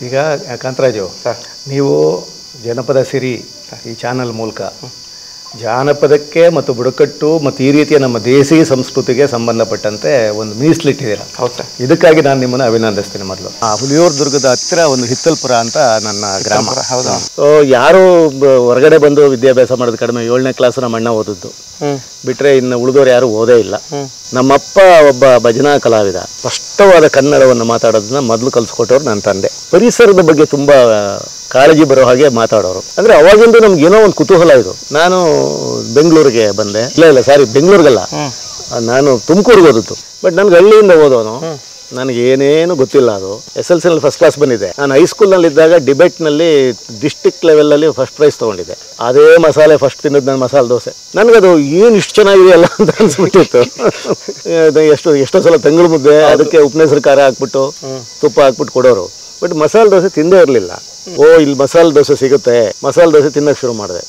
ಈಗ ಕಾಂತರಾಜು ಸರ್ ನೀವು ಜನಪದ ಸಿರಿ ಈ ಚಾನಲ್ ಮೂಲಕ ಜಾನಪದಕ್ಕೆ ಮತ್ತು ಬುಡಕಟ್ಟು ಮತ್ತು ಈ ರೀತಿಯ ನಮ್ಮ ದೇಸಿ ಸಂಸ್ಕೃತಿಗೆ ಸಂಬಂಧಪಟ್ಟಂತೆ ಒಂದು ಮೀಸಲಿಟ್ಟಿದ್ದೀರಾ ಹೌದು ಸರ್ ಇದಕ್ಕಾಗಿ ನಾನು ನಿಮ್ಮನ್ನು ಅಭಿನಂದಿಸ್ತೀನಿ ಮೊದಲು ಆ ಹುಲಿಯೂರು ದುರ್ಗದ ಹತ್ತಿರ ಒಂದು ಹಿತ್ತಲ್ಪುರ ಅಂತ ನನ್ನ ಗ್ರಾಮ ಹೌದಾ ಸೊ ಯಾರು ಬ- ಹೊರಗಡೆ ಬಂದು ವಿದ್ಯಾಭ್ಯಾಸ ಮಾಡೋದು ಕಡಿಮೆ ಏಳನೇ ಕ್ಲಾಸ್ ನಮ್ಮ ಅಣ್ಣ ಓದಿದ್ದು ಹ್ಞೂ ಬಿಟ್ರೆ ಇನ್ನು ಉಳಿದೋರು ಯಾರು ಓದೇ ಇಲ್ಲ ಹ್ಮ್. ನಮ್ಮಪ್ಪ ಒಬ್ಬ ಭಜನಾ ಕಲಾವಿದ ಸ್ಪಷ್ಟವಾದ ಕನ್ನಡವನ್ನು ಮಾತಾಡೋದನ್ನ ಮೊದಲು ಕಲಿಸ್ಕೊಟ್ಟವ್ರು ನನ್ನ ತಂದೆ ಪರಿಸರದ ಬಗ್ಗೆ ತುಂಬಾ ಕಾಳಜಿ ಬರೋ ಹಾಗೆ ಮಾತಾಡೋರು ಅಂದ್ರೆ ಅವಾಗಿಂದ ನಮ್ಗೆ ಏನೋ ಒಂದು ಕುತೂಹಲ ಇದು ನಾನು ಬೆಂಗಳೂರಿಗೆ ಬಂದೆ ಇಲ್ಲ ಇಲ್ಲ ಸಾರಿ ಬೆಂಗಳೂರಿಗಲ್ಲ ನಾನು ತುಮಕೂರಿಗೆ ಓದಿದ್ದು ಬಟ್ ನನ್ಗೆ ಹಳ್ಳಿಯಿಂದ ಓದೋನು ನನಗೆ ಏನೇನು ಗೊತ್ತಿಲ್ಲ ಅದು ಎಸ್ ಎಲ್ ಸಿನಲ್ಲಿ ಫಸ್ಟ್ ಕ್ಲಾಸ್ ಬಂದಿದೆ ನಾನು ಹೈಸ್ಕೂಲ್ನಲ್ಲಿ ಇದ್ದಾಗ ಡಿಬೇಟ್ನಲ್ಲಿ ಡಿಸ್ಟಿಕ್ ಲೆವೆಲಲ್ಲಿ ಫಸ್ಟ್ ಪ್ರೈಸ್ ತೊಗೊಂಡಿದ್ದೆ ಅದೇ ಮಸಾಲೆ ಫಸ್ಟ್ ತಿನ್ನೋದು ನನ್ನ ಮಸಾಲೆ ದೋಸೆ ನನಗದು ಏನು ಇಷ್ಟು ಚೆನ್ನಾಗಿದೆಯಲ್ಲ ಅಂತ ಅನ್ಸ್ಬಿಟ್ಟಿತ್ತು ಅದು ಎಷ್ಟು ಎಷ್ಟೋ ಸಲ ತಂಗಳು ಮುದ್ದೆ ಅದಕ್ಕೆ ಉಪ್ಪನೆಸರು ಖಾರ ಹಾಕ್ಬಿಟ್ಟು ತುಪ್ಪ ಹಾಕ್ಬಿಟ್ಟು ಕೊಡೋರು ಬಟ್ ಮಸಾಲೆ ದೋಸೆ ತಿಂದೇ ಇರಲಿಲ್ಲ ಓ ಇಲ್ಲಿ ಮಸಾಲೆ ದೋಸೆ ಸಿಗುತ್ತೆ ಮಸಾಲೆ ದೋಸೆ ತಿನ್ನಕ್ಕೆ ಶುರು ಮಾಡಿದೆ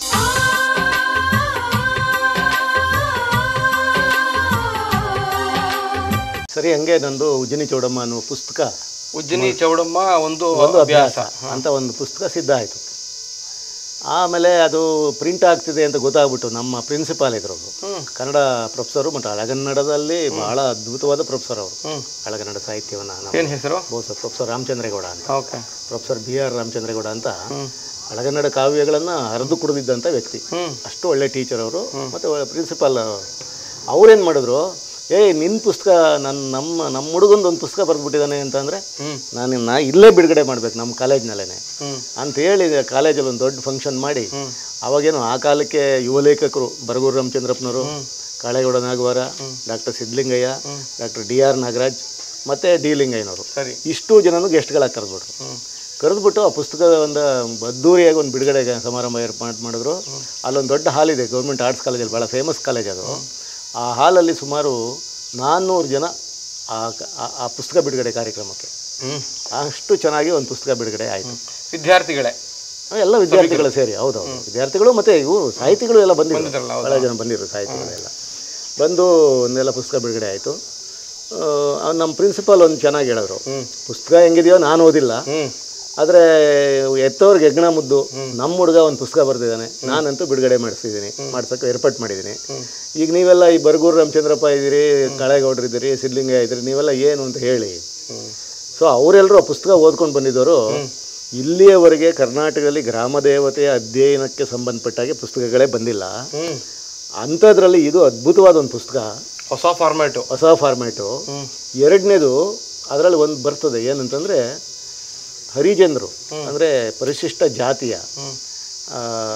ಸರಿ ಹಂಗೆ ನಂದು ಉಜ್ಜಿನಿ ಚೌಡಮ್ಮ ಅನ್ನುವ ಪುಸ್ತಕ ಉಜ್ಜಿನಿ ಚೌಡಮ್ಮ ಒಂದು ಒಂದು ಅಭ್ಯಾಸ ಅಭ್ಯಾಸ ಅಂತ ಒಂದು ಪುಸ್ತಕ ಸಿದ್ಧ ಆಯಿತು ಆಮೇಲೆ ಅದು ಪ್ರಿಂಟ್ ಆಗ್ತಿದೆ ಅಂತ ಗೊತ್ತಾಗ್ಬಿಟ್ಟು ನಮ್ಮ ಪ್ರಿನ್ಸಿಪಾಲ್ ಇದ್ರು ಅವ್ರು. ಕನ್ನಡ ಪ್ರೊಫೆಸರು ಮತ್ತು ಹಳಗನ್ನಡದಲ್ಲಿ ಬಹಳ ಅದ್ಭುತವಾದ ಪ್ರೊಫೆಸರ್ ಅವರು ಹಳಗನ್ನಡ ಸಾಹಿತ್ಯವನ್ನು ನಮ್ಮ ಏನು ಹೆಸರು ಬಹುಶಃ ಪ್ರೊಫೆಸರ್ ರಾಮಚಂದ್ರೇಗೌಡ ಅಂತ okay professor B R Ramachandregowda ಅಂತ ಹಳಗನ್ನಡ ಕಾವ್ಯಗಳನ್ನು ಹರಿದು ಕುಡಿದಿದ್ದಂಥ ವ್ಯಕ್ತಿ ಹ್ಮ್. ಅಷ್ಟು ಒಳ್ಳೆ ಟೀಚರ್ ಅವರು ಮತ್ತು ಪ್ರಿನ್ಸಿಪಾಲ್ ಅವ್ರೇನು ಮಾಡಿದ್ರು ಏಯ್ ನಿನ್ನ ಪುಸ್ತಕ ನನ್ನ ನಮ್ಮ ನಮ್ಮ ಹುಡುಗಂದು ಒಂದು ಪುಸ್ತಕ ಬರೆದ್ಬಿಟ್ಟಿದ್ದಾನೆ ಅಂತಂದರೆ ಹ್ಮ್. ನಾನು ನಾ ಇಲ್ಲೇ ಬಿಡುಗಡೆ ಮಾಡ್ಬೇಕು ನಮ್ಮ ಕಾಲೇಜ್ನಲ್ಲೇ ಹ್ಮ್ ಅಂತ ಹೇಳಿ ಕಾಲೇಜಲ್ಲಿ ಒಂದು ದೊಡ್ಡ ಫಂಕ್ಷನ್ ಮಾಡಿ ಅವಾಗೇನು ಆ ಕಾಲಕ್ಕೆ ಯುವ ಲೇಖಕರು ಬರಗೂರು ರಾಮಚಂದ್ರಪ್ಪನವರು Kalegowda Nagavara doctor Siddalingaiah doctor D R Nagaraj ಮತ್ತು ಡಿ ಲಿಂಗಯ್ಯನವರು ಸರಿ ಇಷ್ಟು ಜನನು ಗೆಸ್ಟ್ಗಳಾಗಿ ಕರೆದ್ಬಿಟ್ರು ಕರೆದ್ಬಿಟ್ಟು ಆ ಪುಸ್ತಕದ ಒಂದು ಅದ್ದೂರಿಯಾಗಿ ಒಂದು ಬಿಡುಗಡೆ ಸಮಾರಂಭ ಏರ್ಪಾಡು ಮಾಡಿದ್ರು ಅಲ್ಲೊಂದು ದೊಡ್ಡ ಹಾಲ್ ಇದೆ ಗೌರ್ಮೆಂಟ್ ಆರ್ಟ್ಸ್ ಕಾಲೇಜಲ್ಲಿ ಭಾಳ ಫೇಮಸ್ ಕಾಲೇಜ್ ಅದು ಆ ಹಾಲಲ್ಲಿ ಸುಮಾರು ನಾನ್ನೂರು ಜನ ಆ ಕ- ಆ- ಆ ಪುಸ್ತಕ ಬಿಡುಗಡೆ ಕಾರ್ಯಕ್ರಮಕ್ಕೆ ಹ್ಮ್ ಅಷ್ಟು ಚೆನ್ನಾಗಿ ಒಂದು ಪುಸ್ತಕ ಬಿಡುಗಡೆ ಆಯಿತು ವಿದ್ಯಾರ್ಥಿಗಳೇ ಎಲ್ಲ ವಿದ್ಯಾರ್ಥಿಗಳು ಸೇರಿ ಹೌದೌದು ವಿದ್ಯಾರ್ಥಿಗಳು ಮತ್ತು ಇವು ಸಾಹಿತಿಗಳು ಎಲ್ಲ ಬಂದಿದ್ರು ಬಂದಿದ್ರಲ್ಲ, ಹೌದು. ಭಾಳ ಜನ ಬಂದಿದ್ರು ಸಾಹಿತಿಗಳೆಲ್ಲ ಬಂದು ಒಂದೆಲ್ಲ ಪುಸ್ತಕ ಬಿಡುಗಡೆ ಆಯಿತು ನಮ್ಮ ಪ್ರಿನ್ಸಿಪಾಲ್ ಒಂದು ಚೆನ್ನಾಗಿ ಹೇಳಿದ್ರು ಪುಸ್ತಕ ಹೆಂಗಿದೆಯೋ ನಾನು ಓದಿಲ್ಲ ಹ್ಮ್ ಆದರೆ ಎತ್ತವ್ರಿಗೆ ಹೆಗ್ಣ ಮುದ್ದು ನಮ್ಮ ಹುಡುಗ ಒಂದು ಪುಸ್ತಕ ಬರ್ತಿದ್ದಾನೆ ನಾನಂತೂ ಬಿಡುಗಡೆ ಮಾಡಿಸಿದ್ದೀನಿ ಮಾಡ್ಸೋಕ್ಕೆ ಏರ್ಪಾಟ್ ಮಾಡಿದ್ದೀನಿ ಈಗ ನೀವೆಲ್ಲ ಈ ಬರಗೂರು ರಾಮಚಂದ್ರಪ್ಪ ಇದ್ದೀರಿ ಕಳೆಗೌಡ್ರು ಇದ್ದೀರಿ ಸಿದ್ಲಿಂಗಯ್ಯ ಇದ್ದೀರಿ ನೀವೆಲ್ಲ ಏನು ಅಂತ ಹೇಳಿ ಸೊ ಅವರೆಲ್ಲರೂ ಆ ಪುಸ್ತಕ ಓದ್ಕೊಂಡು ಬಂದಿದ್ದವರು ಇಲ್ಲಿಯವರೆಗೆ ಕರ್ನಾಟಕದಲ್ಲಿ ಗ್ರಾಮ ದೇವತೆಯ ಅಧ್ಯಯನಕ್ಕೆ ಸಂಬಂಧಪಟ್ಟಾಗೆ ಪುಸ್ತಕಗಳೇ ಬಂದಿಲ್ಲ ಹ್ಮ್ ಅಂಥದ್ರಲ್ಲಿ ಇದು ಅದ್ಭುತವಾದ ಒಂದು ಪುಸ್ತಕ ಹೊಸ ಫಾರ್ಮ್ಯಾಟು ಹೊಸ ಫಾರ್ಮ್ಯಾಟು ಎರಡನೇದು ಅದರಲ್ಲಿ ಒಂದು ಬರ್ತದೆ ಏನಂತಂದರೆ ಹರಿಜನರು ಅಂದರೆ ಪರಿಶಿಷ್ಟ ಜಾತಿಯ ಹ್ಮ್ ಆ,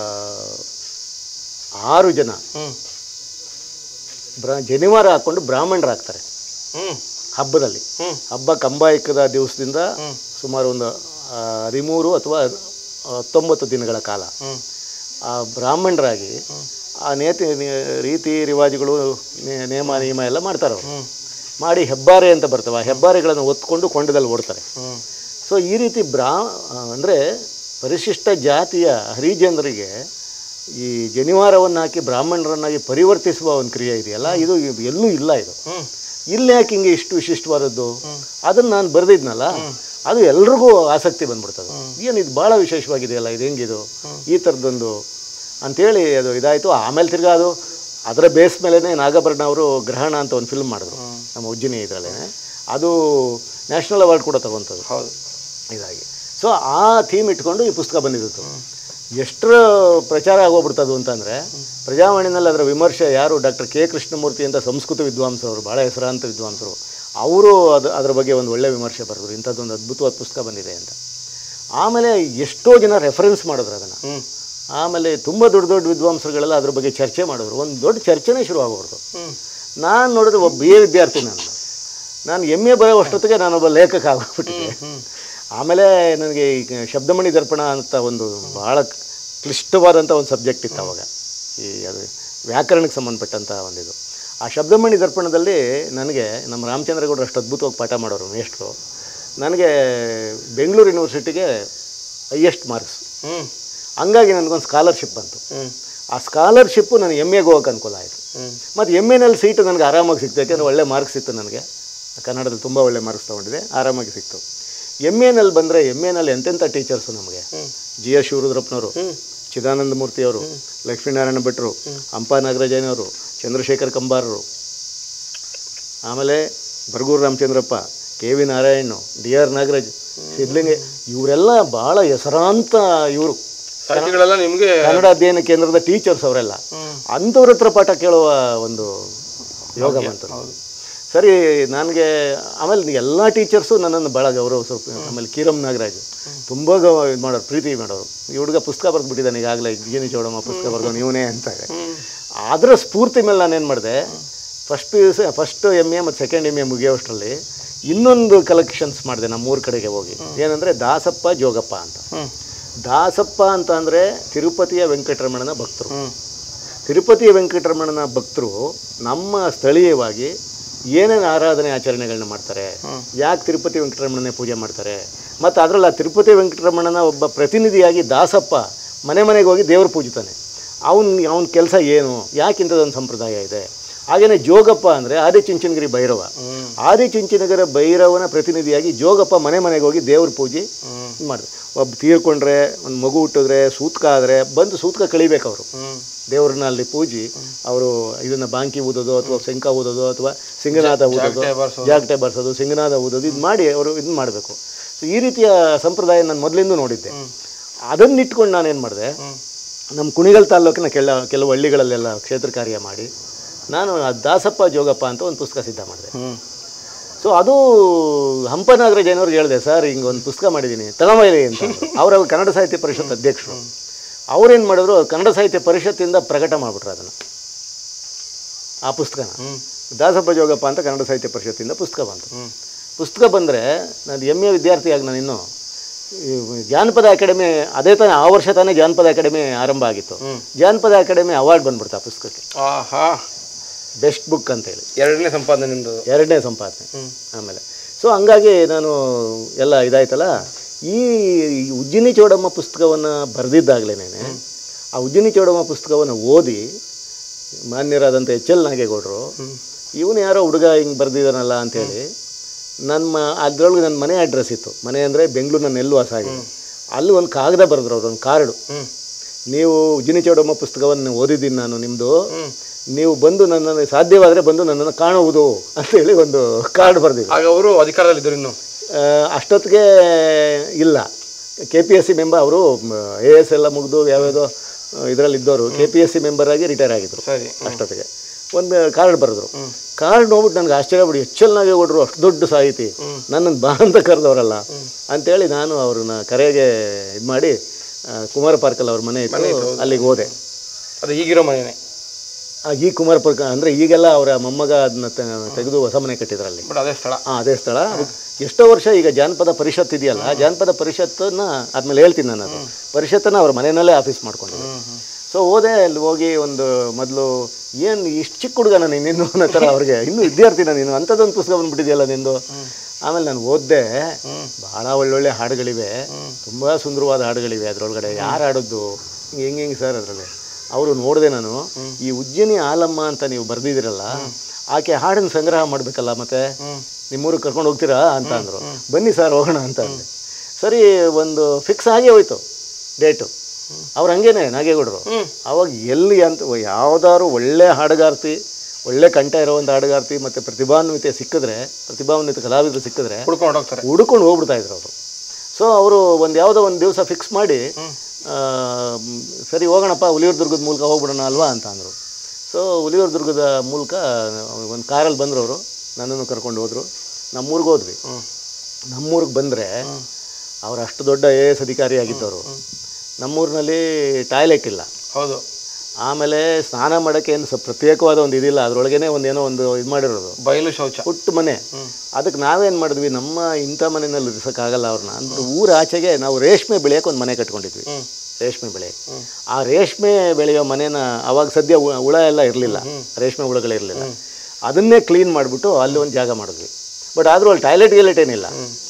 ಆರು ಜನ ಹ್ಮ್ ಬ್ರಾ ಜನಿವಾರ ಹಾಕ್ಕೊಂಡು ಬ್ರಾಹ್ಮಣರು ಆಗ್ತಾರೆ ಹ್ಮ್ ಹಬ್ಬದಲ್ಲಿ ಹ್ಮ್ ಹಬ್ಬ ಕಂಬಾಯಕದ ದಿವಸದಿಂದ ಸುಮಾರು ಒಂದು ಆ, ಹದಿಮೂರು ಅಥವಾ ಹತ್ತೊಂಬತ್ತು ದಿನಗಳ ಕಾಲ ಹ್ಮ್ ಆ ಬ್ರಾಹ್ಮಣರಾಗಿ ಆ ನೇತಿ ನಿ- ರೀತಿ ರಿವಾಜುಗಳು ನೇ- ನೇಮ ನಿಯಮ ಎಲ್ಲ ಮಾಡ್ತಾರೆ ಅವರು ಹ್ಮ್ ಮಾಡಿ ಹೆಬ್ಬಾರೆ ಅಂತ ಬರ್ತವೆ ಆ ಹೆಬ್ಬಾರೆಗಳನ್ನು ಒತ್ಕೊಂಡು ಕೊಂಡದಲ್ಲಿ ಓಡ್ತಾರೆ ಹ್ಮ್ ಸೊ ಈ ರೀತಿ ಬ್ರಾ ಅಂದರೆ ಪರಿಶಿಷ್ಟ ಜಾತಿಯ ಹರಿಜನರಿಗೆ ಈ ಜನಿವಾರವನ್ನು ಹಾಕಿ ಬ್ರಾಹ್ಮಣರನ್ನಾಗಿ ಪರಿವರ್ತಿಸುವ ಒಂದು ಕ್ರಿಯೆ ಇದೆಯಲ್ಲ ಇದು ಎಲ್ಲೂ ಇಲ್ಲ ಇದು ಹ್ಮ್ ಇಲ್ಲಿ ಯಾಕೆ ಹಿಂಗೆ ಇಷ್ಟು ವಿಶಿಷ್ಟವಾದದ್ದು ಅದನ್ನು ನಾನು ಬರೆದಿದ್ನಲ್ಲ ಅದು ಎಲ್ರಿಗೂ ಆಸಕ್ತಿ ಬಂದ್ಬಿಡ್ತದೆ ಏನು ಇದು ಭಾಳ ವಿಶೇಷವಾಗಿದೆಯಲ್ಲ ಇದು ಹೆಂಗಿದು ಈ ಥರದ್ದೊಂದು ಅಂಥೇಳಿ ಅದು ಇದಾಯಿತು ಆಮೇಲೆ ತಿರ್ಗಾ ಅದು ಅದರ ಬೇಸ್ ಮೇಲೇ ನಾಗಾಭರಣ ಅವರು ಗ್ರಹಣ ಅಂತ ಒಂದು ಫಿಲ್ಮ್ ಮಾಡಿದ್ರು ನಮ್ಮ ಉಜ್ಜಿನಿ ಇದರಲ್ಲೇ ಅದು ನ್ಯಾಷನಲ್ ಅವಾರ್ಡ್ ಕೂಡ ತಗೊಂತದ್ದು ಹೌದು ಇದಾಗಿ ಸೊ ಆ ಥೀಮ್ ಇಟ್ಕೊಂಡು ಈ ಪುಸ್ತಕ ಬಂದಿದ್ದು ಎಷ್ಟರ ಪ್ರಚಾರ ಆಗೋಗ್ಬಿಡ್ತದು ಅಂತಂದರೆ ಪ್ರಜಾವಾಣಿನಲ್ಲಿ ಅದರ ವಿಮರ್ಶೆ ಯಾರು ಡಾಕ್ಟರ್ ಕೆ ಕೃಷ್ಣಮೂರ್ತಿ ಅಂತ ಸಂಸ್ಕೃತ ವಿದ್ವಾಂಸರು ಅವರು ಭಾಳ ಹೆಸರಾಂತ ವಿದ್ವಾಂಸರು ಅವರು ಅದು ಅದರ ಬಗ್ಗೆ ಒಂದು ಒಳ್ಳೆಯ ವಿಮರ್ಶೆ ಬರೆದ್ರು ಇಂಥದ್ದೊಂದು ಅದ್ಭುತವಾದ ಪುಸ್ತಕ ಬಂದಿದೆ ಅಂತ ಆಮೇಲೆ ಎಷ್ಟೋ ಜನ ರೆಫರೆನ್ಸ್ ಮಾಡಿದ್ರು ಅದನ್ನು ಹ್ಮ್ ಆಮೇಲೆ ತುಂಬ ದೊಡ್ಡ ದೊಡ್ಡ ವಿದ್ವಾಂಸರುಗಳೆಲ್ಲ ಅದ್ರ ಬಗ್ಗೆ ಚರ್ಚೆ ಮಾಡಿದ್ರು ಒಂದು ದೊಡ್ಡ ಚರ್ಚೆನೇ ಶುರು ಆಗೋಗ್ಬಿಡ್ತು ಹ್ಮ್ ನಾನು ನೋಡಿದ್ರೆ ಒಬ್ಬ ಬಿ ಎ ವಿದ್ಯಾರ್ಥಿ ನಾನು ನಾನು ಎಮ್ ಎ ಬರೋ ಅಷ್ಟೊತ್ತಿಗೆ ನಾನೊಬ್ಬ ಲೇಖಕ ಆಗೋಗ್ಬಿಟ್ಟಿದ್ದೆ ಆಮೇಲೆ ನನಗೆ ಈಗ ಶಬ್ದಮಣಿ ದರ್ಪಣ ಅಂತ ಒಂದು ಭಾಳ ಕ್ಲಿಷ್ಟವಾದಂಥ ಒಂದು ಸಬ್ಜೆಕ್ಟ್ ಇತ್ತು ಅವಾಗ ಈ ಅದು ವ್ಯಾಕರಣಕ್ಕೆ ಸಂಬಂಧಪಟ್ಟಂಥ ಒಂದಿದು ಆ ಶಬ್ದಮಣಿ ದರ್ಪಣದಲ್ಲಿ ನನಗೆ ನಮ್ಮ ರಾಮಚಂದ್ರಗೌಡರು ಅಷ್ಟು ಅದ್ಭುತವಾಗಿ ಪಾಠ ಮಾಡೋರು ಮೇಷ್ಟ್ರು ನನಗೆ ಬೆಂಗಳೂರು ಯೂನಿವರ್ಸಿಟಿಗೆ ಹೈಯೆಸ್ಟ್ ಮಾರ್ಕ್ಸ್ ಹ್ಮ್ ಹಂಗಾಗಿ ನನಗೊಂದು ಸ್ಕಾಲರ್ಶಿಪ್ ಬಂತು ಹ್ಮ್ ಆ ಸ್ಕಾಲರ್ಶಿಪ್ಪು ನನಗೆ ಎಮ್ ಎಗೆ ಹೋಗೋಕೆ ಅನುಕೂಲ ಆಯಿತು ಹ್ಮ್ ಮತ್ತು ಎಮ್ ಎನಲ್ಲಿ ಸೀಟು ನನಗೆ ಆರಾಮಾಗಿ ಸಿಕ್ತು ಯಾಕೆಂದರೆ ಒಳ್ಳೆ ಮಾರ್ಕ್ಸ್ ಸಿಕ್ತು ನನಗೆ ಕನ್ನಡದಲ್ಲಿ ತುಂಬ ಒಳ್ಳೆ ಮಾರ್ಕ್ಸ್ ತೊಗೊಂಡಿದೆ ಆರಾಮಾಗಿ ಸಿಕ್ತು ಎಮ್ ಎನಲ್ಲಿ ಬಂದರೆ ಎಮ್ ಎನಲ್ಲಿ ಎಂತೆಂಥ ಟೀಚರ್ಸು ನಮಗೆ ಹ್ಮ್. ಜಿ ಎಸ್ ಶಿವರುದ್ರಪ್ಪನವರು ಹ್ಮ್ ಚಿದಾನಂದ ಮೂರ್ತಿಯವರು ಲಕ್ಷ್ಮೀನಾರಾಯಣ ಭಟ್ರು ಹಂಪ ನಾಗರಾಜಯ್ಯನವರು ಚಂದ್ರಶೇಖರ್ ಕಂಬಾರರು ಆಮೇಲೆ Baraguru Ramachandrappa K V Narayan D R Nagaraj Siddalinga ಇವರೆಲ್ಲ ಭಾಳ ಹೆಸರಾಂತ ಇವರು ಸಾಹಿತಿಗಳೆಲ್ಲ ನಿಮ್ಗೆ ಕನ್ನಡ ಅಧ್ಯಯನ ಕೇಂದ್ರದ ಟೀಚರ್ಸ್ ಅವರೆಲ್ಲ ಹ್ಮ್ ಅಂಥವ್ರ ಹತ್ರ ಪಾಠ ಕೇಳುವ ಒಂದು ಯೋಗ ಬಂತು ಹೌದು ಸರಿ ನನಗೆ ಆಮೇಲೆ ಎಲ್ಲ ಟೀಚರ್ಸು ನನ್ನನ್ನು ಭಾಳ ಗೌರವ ಸ್ವಲ್ಪ ಆಮೇಲೆ ಕೀರಮ್ ನಾಗರಾಜ್ ತುಂಬ ಗೌ ಇದು ಮಾಡೋರು ಪ್ರೀತಿ ಮಾಡೋರು ಈ ಹುಡುಗ ಪುಸ್ತಕ ಬರೆದ್ಬಿಟ್ಟಿದ್ದಾನೆ ಈಗಾಗಲೇ ಜಿನಿ ಚೌಡಮ್ಮ ಪುಸ್ತಕ ಬರೆದವನು ಇವನೇ ಅಂತಾರೆ ಹ್ಮ್ ಅದರ ಸ್ಫೂರ್ತಿ ಮೇಲೆ ನಾನೇನು ಮಾಡಿದೆ first P U C first M A ಮತ್ತು ಸೆಕೆಂಡ್ ಎಮ್ ಎ ಮುಗಿಯೋಷ್ಟರಲ್ಲಿ ಇನ್ನೊಂದು ಕಲೆಕ್ಷನ್ಸ್ ಮಾಡಿದೆ ನಮ್ಮ ಊರ ಕಡೆಗೆ ಹೋಗಿ ಏನಂದರೆ ದಾಸಪ್ಪ ಜೋಗಪ್ಪ ಅಂತ ಹ್ಮ್ ದಾಸಪ್ಪ ಅಂತ ಅಂದರೆ ತಿರುಪತಿಯ ವೆಂಕಟರಮಣನ ಭಕ್ತರು ಹ್ಮ್ ತಿರುಪತಿ ವೆಂಕಟರಮಣನ ಭಕ್ತರು ನಮ್ಮ ಸ್ಥಳೀಯವಾಗಿ ಏನೇನು ಆರಾಧನೆ ಆಚರಣೆಗಳನ್ನ ಮಾಡ್ತಾರೆ ಯಾಕೆ ತಿರುಪತಿ ವೆಂಕಟರಮಣನೇ ಪೂಜೆ ಮಾಡ್ತಾರೆ ಮತ್ತು ಅದರಲ್ಲಿ ಆ ತಿರುಪತಿ ವೆಂಕಟರಮಣನ ಒಬ್ಬ ಪ್ರತಿನಿಧಿಯಾಗಿ ದಾಸಪ್ಪ ಮನೆ ಮನೆಗೆ ಹೋಗಿ ದೇವ್ರ ಪೂಜಿತಾನೆ ಅವನ್ ಅವನ ಕೆಲಸ ಏನು ಯಾಕೆ ಇಂಥದ್ದೊಂದು ಸಂಪ್ರದಾಯ ಇದೆ ಹಾಗೆಯೇ ಜೋಗಪ್ಪ ಅಂದರೆ ಆದಿಚುಂಚನಗಿರಿ ಭೈರವ ಹ್ಮ್ ಆದಿಚುಂಚನಗಿರಿ ಭೈರವನ ಪ್ರತಿನಿಧಿಯಾಗಿ ಜೋಗಪ್ಪ ಮನೆ ಮನೆಗೆ ಹೋಗಿ ದೇವ್ರ ಪೂಜೆ ಹ್ಮ್ ಇದು ಮಾಡಿದೆ ಒಬ್ಬ ತೀರ್ಕೊಂಡ್ರೆ ಒಂದು ಮಗು ಹುಟ್ಟಿದ್ರೆ ಸೂತ್ಕ ಆದರೆ ಬಂದು ಸೂತ್ಕ ಕಳಿಬೇಕು ಅವರು ಹ್ಮ್ ದೇವ್ರನ್ನ ಅಲ್ಲಿ ಪೂಜಿ ಅವರು ಇದನ್ನ ಬಾಂಕಿ ಊದೋದು ಅಥವಾ ಶಂಕ ಊದೋದು ಅಥವಾ ಸಿಂಗನಾದ ಊದೋದು ಜಾಗಟೆ ಬಾರ್ಸೋದು. ಜಾಗಟೆ ಬರ್ಸೋದು ಸಿಂಗನಾದ ಊದೋದು ಇದು ಮಾಡಿ ಅವರು ಇದು ಮಾಡಬೇಕು ಸೊ ಈ ರೀತಿಯ ಸಂಪ್ರದಾಯ ನಾನು ಮೊದಲಿಂದ ನೋಡಿದ್ದೆ ಅದನ್ನಿಟ್ಕೊಂಡು ನಾನೇನು ಮಾಡಿದೆ ಹ್ಮ್ ನಮ್ಮ ಕುಣಿಗಲ್ ತಾಲ್ಲೂಕಿನ ಕೆಲ ಕೆಲವು ಹಳ್ಳಿಗಳಲ್ಲೆಲ್ಲ ಕ್ಷೇತ್ರ ಕಾರ್ಯ ಮಾಡಿ ನಾನು ಆ ದಾಸಪ್ಪ ಜೋಗಪ್ಪ ಅಂತ ಒಂದು ಪುಸ್ತಕ ಸಿದ್ಧ ಮಾಡಿದೆ ಹ್ಮ್ ಸೊ ಅದು ಹಂಪನಾಗರಾಜ್ ಏನವ್ರಿಗೆ ಹೇಳಿದೆ ಸರ್ ಹಿಂಗೆ ಒಂದು ಪುಸ್ತಕ ಮಾಡಿದ್ದೀನಿ ತಗೊಂಬೈಲಿ ಅಂತ ಅವರು ಕನ್ನಡ ಸಾಹಿತ್ಯ ಪರಿಷತ್ ಅಧ್ಯಕ್ಷರು ಅವ್ರೇನು ಮಾಡಿದ್ರು ಕನ್ನಡ ಸಾಹಿತ್ಯ ಪರಿಷತ್ತಿಂದ ಪ್ರಕಟ ಮಾಡಿಬಿಟ್ರು ಅದನ್ನು ಆ ಪುಸ್ತಕನ ಹ್ಮ್ ದಾಸಪ್ಪ ಜೋಗಪ್ಪ ಅಂತ ಕನ್ನಡ ಸಾಹಿತ್ಯ ಪರಿಷತ್ತಿಂದ ಪುಸ್ತಕ ಬಂತು ಹ್ಮ್ ಪುಸ್ತಕ ಬಂದರೆ ನಾನು ಎಮ್ ಎ ವಿದ್ಯಾರ್ಥಿಯಾಗಿ ನಾನು ಇನ್ನು ಈ ಜಾನಪದ ಅಕಾಡೆಮಿ ಅದೇ ತಾನೇ ಆ ವರ್ಷ ತಾನೇ ಜಾನಪದ ಅಕಾಡೆಮಿ ಆರಂಭ ಆಗಿತ್ತು ಹ್ಮ್. ಜಾನಪದ ಅಕಾಡೆಮಿ ಅವಾರ್ಡ್ ಬಂದ್ಬಿಡ್ತು ಆ ಪುಸ್ತಕಕ್ಕೆ ಆಹಾ ಬೆಸ್ಟ್ ಬುಕ್ ಅಂತೇಳಿ ಎರಡನೇ ಸಂಪಾದನೆ ನಿಮ್ದು ಎರಡನೇ ಸಂಪಾದನೆ ಹ್ಮ್ ಆಮೇಲೆ ಸೊ ಹಂಗಾಗಿ ನಾನು ಎಲ್ಲ ಇದಾಯ್ತಲ್ಲ ಈ ಉಜ್ಜಿನಿ ಚೌಡಮ್ಮ ಪುಸ್ತಕವನ್ನು ಬರೆದಿದ್ದಾಗಲೇ ಆ ಉಜ್ಜಿನಿ ಚೌಡಮ್ಮ ಪುಸ್ತಕವನ್ನು ಓದಿ ಮಾನ್ಯರಾದಂಥ ಎಚ್ ಎಲ್ ನಾಗೇಗೌಡರು ಇವನು ಯಾರೋ ಹುಡುಗ ಹಿಂಗೆ ಬರೆದಿದ್ದಾನಲ್ಲ ಅಂತೇಳಿ ನಮ್ಮ ಅದರೊಳಗೆ ನನ್ನ ಮನೆ ಅಡ್ರೆಸ್ ಇತ್ತು ಮನೆ ಅಂದರೆ ಬೆಂಗಳೂರು ನನ್ನ ಎಲ್ಲೂ ವಾಸ ಆಗಿದೆ ಅಲ್ಲಿ ಒಂದು ಕಾಗದ ಬರೆದ್ರು ಅವ್ರು ಒಂದು ಕಾರ್ಡು ಹ್ಮ್ ನೀವು ಉಜ್ಜಿನಿ ಚೌಡಮ್ಮ ಪುಸ್ತಕವನ್ನು ಓದಿದ್ದೀನಿ ನಾನು ನಿಮ್ಮದು ಹ್ಮ್ ನೀವು ಬಂದು ನನ್ನನ್ನು ಸಾಧ್ಯವಾದರೆ ಬಂದು ನನ್ನನ್ನು ಕಾಣುವುದು ಅಂತೇಳಿ ಒಂದು ಕಾರ್ಡ್ ಬರೆದಿದ್ರು ಆಗ ಅವರು ಅಧಿಕಾರದಲ್ಲಿದ್ದರು ಇನ್ನು ಆ, ಅಷ್ಟೊತ್ತಿಗೆ ಇಲ್ಲ K P S C member ಅವರು ಎ ಎಸ್ ಎಲ್ಲ ಮುಗಿದು ಯಾವ್ಯಾವುದೋ ಇದರಲ್ಲಿ ಇದ್ದವರು K P S C member ಆಗಿ ರಿಟೈರ್ ಆಗಿದ್ರು ಸರಿ ಅಷ್ಟೊತ್ತಿಗೆ ಒಂದು ಕಾರ್ಡ್ ಬರೆದ್ರು ಕಾರ್ಡ್ ನೋಡ್ಬಿಟ್ಟು ನನಗೆ ಆಶ್ಚರ್ಯ ಬಿಡಿ ಎಚ್ಚಲ್ ನಾಗೇಗೌಡರು ಅಷ್ಟು ದೊಡ್ಡ ಸಾಹಿತಿ ನನ್ನನ್ನು ಬಾ ಅಂತ ಕರೆದವರಲ್ಲ ಅಂತೇಳಿ ನಾನು ಅವ್ರನ್ನ ಕರೆಗೆ ಇದು ಮಾಡಿ ಆ, ಕುಮಾರ ಪಾರ್ಕಲ್ಲಿ ಅವ್ರ ಮನೆ ಇತ್ತು ಅಲ್ಲಿಗೆ ಹೋದೆ ಅದು ಈಗಿರೋ ಮನೆನೇ ಆ, ಈ ಕುಮಾರ ಪಾರ್ಕ ಅಂದರೆ ಈಗೆಲ್ಲ ಅವರ ಮೊಮ್ಮಗ ಅದನ್ನ ತೆಗೆದು ಹೊಸ ಮನೆ ಕಟ್ಟಿದ್ರು ಅಲ್ಲಿ ಬಟ್ ಅದೇ ಸ್ಥಳ ಹಾಂ ಅದೇ ಸ್ಥಳ ಅದು ಎಷ್ಟೋ ವರ್ಷ ಈಗ ಜಾನಪದ ಪರಿಷತ್ ಇದೆಯಲ್ಲ ಜಾನಪದ ಪರಿಷತ್ತನ್ನ ಆದ್ಮೇಲೆ ಹೇಳ್ತೀನಿ ನಾನು ಅದು ಪರಿಷತ್ತನ್ನ ಅವ್ರ ಮನೆಯಲ್ಲೇ ಆಫೀಸ್ ಮಾಡ್ಕೊಂಡಿದ್ದೆ ಸೊ ಹೋದೆ ಅಲ್ಲಿ ಹೋಗಿ ಒಂದು ಮೊದಲು ಏನು ಇಷ್ಟು ಚಿಕ್ಕ ಹುಡುಗ ನಾನು ನಿಂದು ಅನ್ನೋ ಥರ ಅವ್ರಿಗೆ ಇನ್ನೂ ವಿದ್ಯಾರ್ಥಿನ ನೀನು ಅಂಥದ್ದೊಂದು ಪುಸ್ತಕ ಬಂದ್ಬಿಟ್ಟಿದೆಯಲ್ಲ ನಿಂದು ಆಮೇಲೆ ನಾನು ಓದಿದೆ ಭಾಳ ಒಳ್ಳೊಳ್ಳೆ ಹಾಡುಗಳಿವೆ ತುಂಬ ಸುಂದರವಾದ ಹಾಡುಗಳಿವೆ ಅದರೊಳಗಡೆ ಯಾರು ಹಾಡೋದು ಹಿಂಗೆ ಹೆಂಗೆ ಸರ್ ಅದರಲ್ಲಿ ಅವರು ನೋಡಿದೆ ನಾನು ಈ ಉಜ್ಜಯಿನಿ ಆಲಮ್ಮ ಅಂತ ನೀವು ಬರೆದಿದ್ದೀರಲ್ಲ ಆಕೆ ಹಾಡನ್ನು ಸಂಗ್ರಹ ಮಾಡಬೇಕಲ್ಲ ಮತ್ತೆ ನಿಮ್ಮೂರಿಗೆ ಕರ್ಕೊಂಡು ಹೋಗ್ತೀರಾ ಅಂತ ಅಂದರು ಬನ್ನಿ ಸರ್ ಹೋಗೋಣ ಅಂತ ಅಂದೆ ಸರಿ ಒಂದು ಫಿಕ್ಸ್ ಆಗೇ ಹೋಯ್ತು ಡೇಟು ಅವ್ರು ಹಂಗೇನೆ ನಾಗೇಗೌಡರು ಅವಾಗ ಎಲ್ಲಿ ಅಂತ ಯಾವ್ದಾದ್ರು ಒಳ್ಳೆ ಹಾಡುಗಾರ್ತಿ ಒಳ್ಳೆ ಕಂಠ ಇರೋವಂಥ ಹಾಡುಗಾರ್ತಿ ಮತ್ತು ಪ್ರತಿಭಾನ್ವಿತೆ ಸಿಕ್ಕಿದ್ರೆ ಪ್ರತಿಭಾನ್ವಿತ ಕಲಾವಿದರು ಸಿಕ್ಕಿದ್ರೆ ಹುಡ್ಕೊಂಡು ಹೋಗ್ತಾರೆ ಹುಡ್ಕೊಂಡು ಹೋಗ್ಬಿಡ್ತಾ ಇದ್ರು ಅವರು ಸೊ ಅವರು ಒಂದು ಯಾವುದೋ ಒಂದು ದಿವಸ ಫಿಕ್ಸ್ ಮಾಡಿ ಆ, ಮ್, ಸರಿ ಹೋಗೋಣಪ್ಪ ಹುಲಿಯೂರು ದುರ್ಗದ ಮೂಲಕ ಹೋಗ್ಬಿಡೋಣ ಅಲ್ವಾ ಅಂತ ಅಂದರು ಸೊ ಹುಲಿಯೂರು ದುರ್ಗದ ಮೂಲಕ ಒಂದು ಕಾರಲ್ಲಿ ಬಂದರು ಅವರು ನನ್ನನ್ನು ಕರ್ಕೊಂಡು ಹೋದರು ನಮ್ಮೂರಿಗೆ ಹೋದ್ವಿ ನಮ್ಮೂರಿಗೆ ಬಂದರೆ ಅವ್ರು ಅಷ್ಟು ದೊಡ್ಡ ಎ ಎಸ್ ಅಧಿಕಾರಿ ಆಗಿದ್ದವರು ನಮ್ಮೂರಿನಲ್ಲಿ ಟಾಯ್ಲೆಟ್ ಇಲ್ಲ ಹೌದು ಆಮೇಲೆ ಸ್ನಾನ ಮಾಡೋಕ್ಕೆ ಏನು ಸ್ವಲ್ಪ ಪ್ರತ್ಯೇಕವಾದ ಒಂದು ಇದಿಲ್ಲ ಅದರೊಳಗೇನೆ ಒಂದು ಏನೋ ಒಂದು ಇದು ಮಾಡಿರೋದು ಬಯಲು ಶೌಚ ಪುಟ್ಟ ಮನೆ ಅದಕ್ಕೆ ನಾವೇನು ಮಾಡಿದ್ವಿ ನಮ್ಮ ಇಂಥ ಮನೆಯಲ್ಲಿ ಇರಿಸೋಕ್ಕಾಗಲ್ಲ ಅವ್ರನ್ನ ಅಂದ್ರೆ ಊರ ಆಚೆಗೆ ನಾವು ರೇಷ್ಮೆ ಬೆಳೆಯೋಕೆ ಒಂದು ಮನೆ ಕಟ್ಕೊಂಡಿದ್ವಿ ಹ್ಮ್ ರೇಷ್ಮೆ ಬೆಳೆ ಆ ರೇಷ್ಮೆ ಬೆಳೆಯೋ ಮನೇನ ಅವಾಗ ಸದ್ಯ ಹು- ಹುಳ ಎಲ್ಲ ಇರಲಿಲ್ಲ ರೇಷ್ಮೆ ಹುಳುಗಳಿರಲಿಲ್ಲ ಅದನ್ನೇ ಕ್ಲೀನ್ ಮಾಡಿಬಿಟ್ಟು ಅಲ್ಲಿ ಒಂದು ಜಾಗ ಮಾಡಿದ್ವಿ ಬಟ್ ಆದರೂ ಅಲ್ಲಿ ಟಾಯ್ಲೆಟ್ ಗಿಲೆಟ್ ಏನಿಲ್ಲ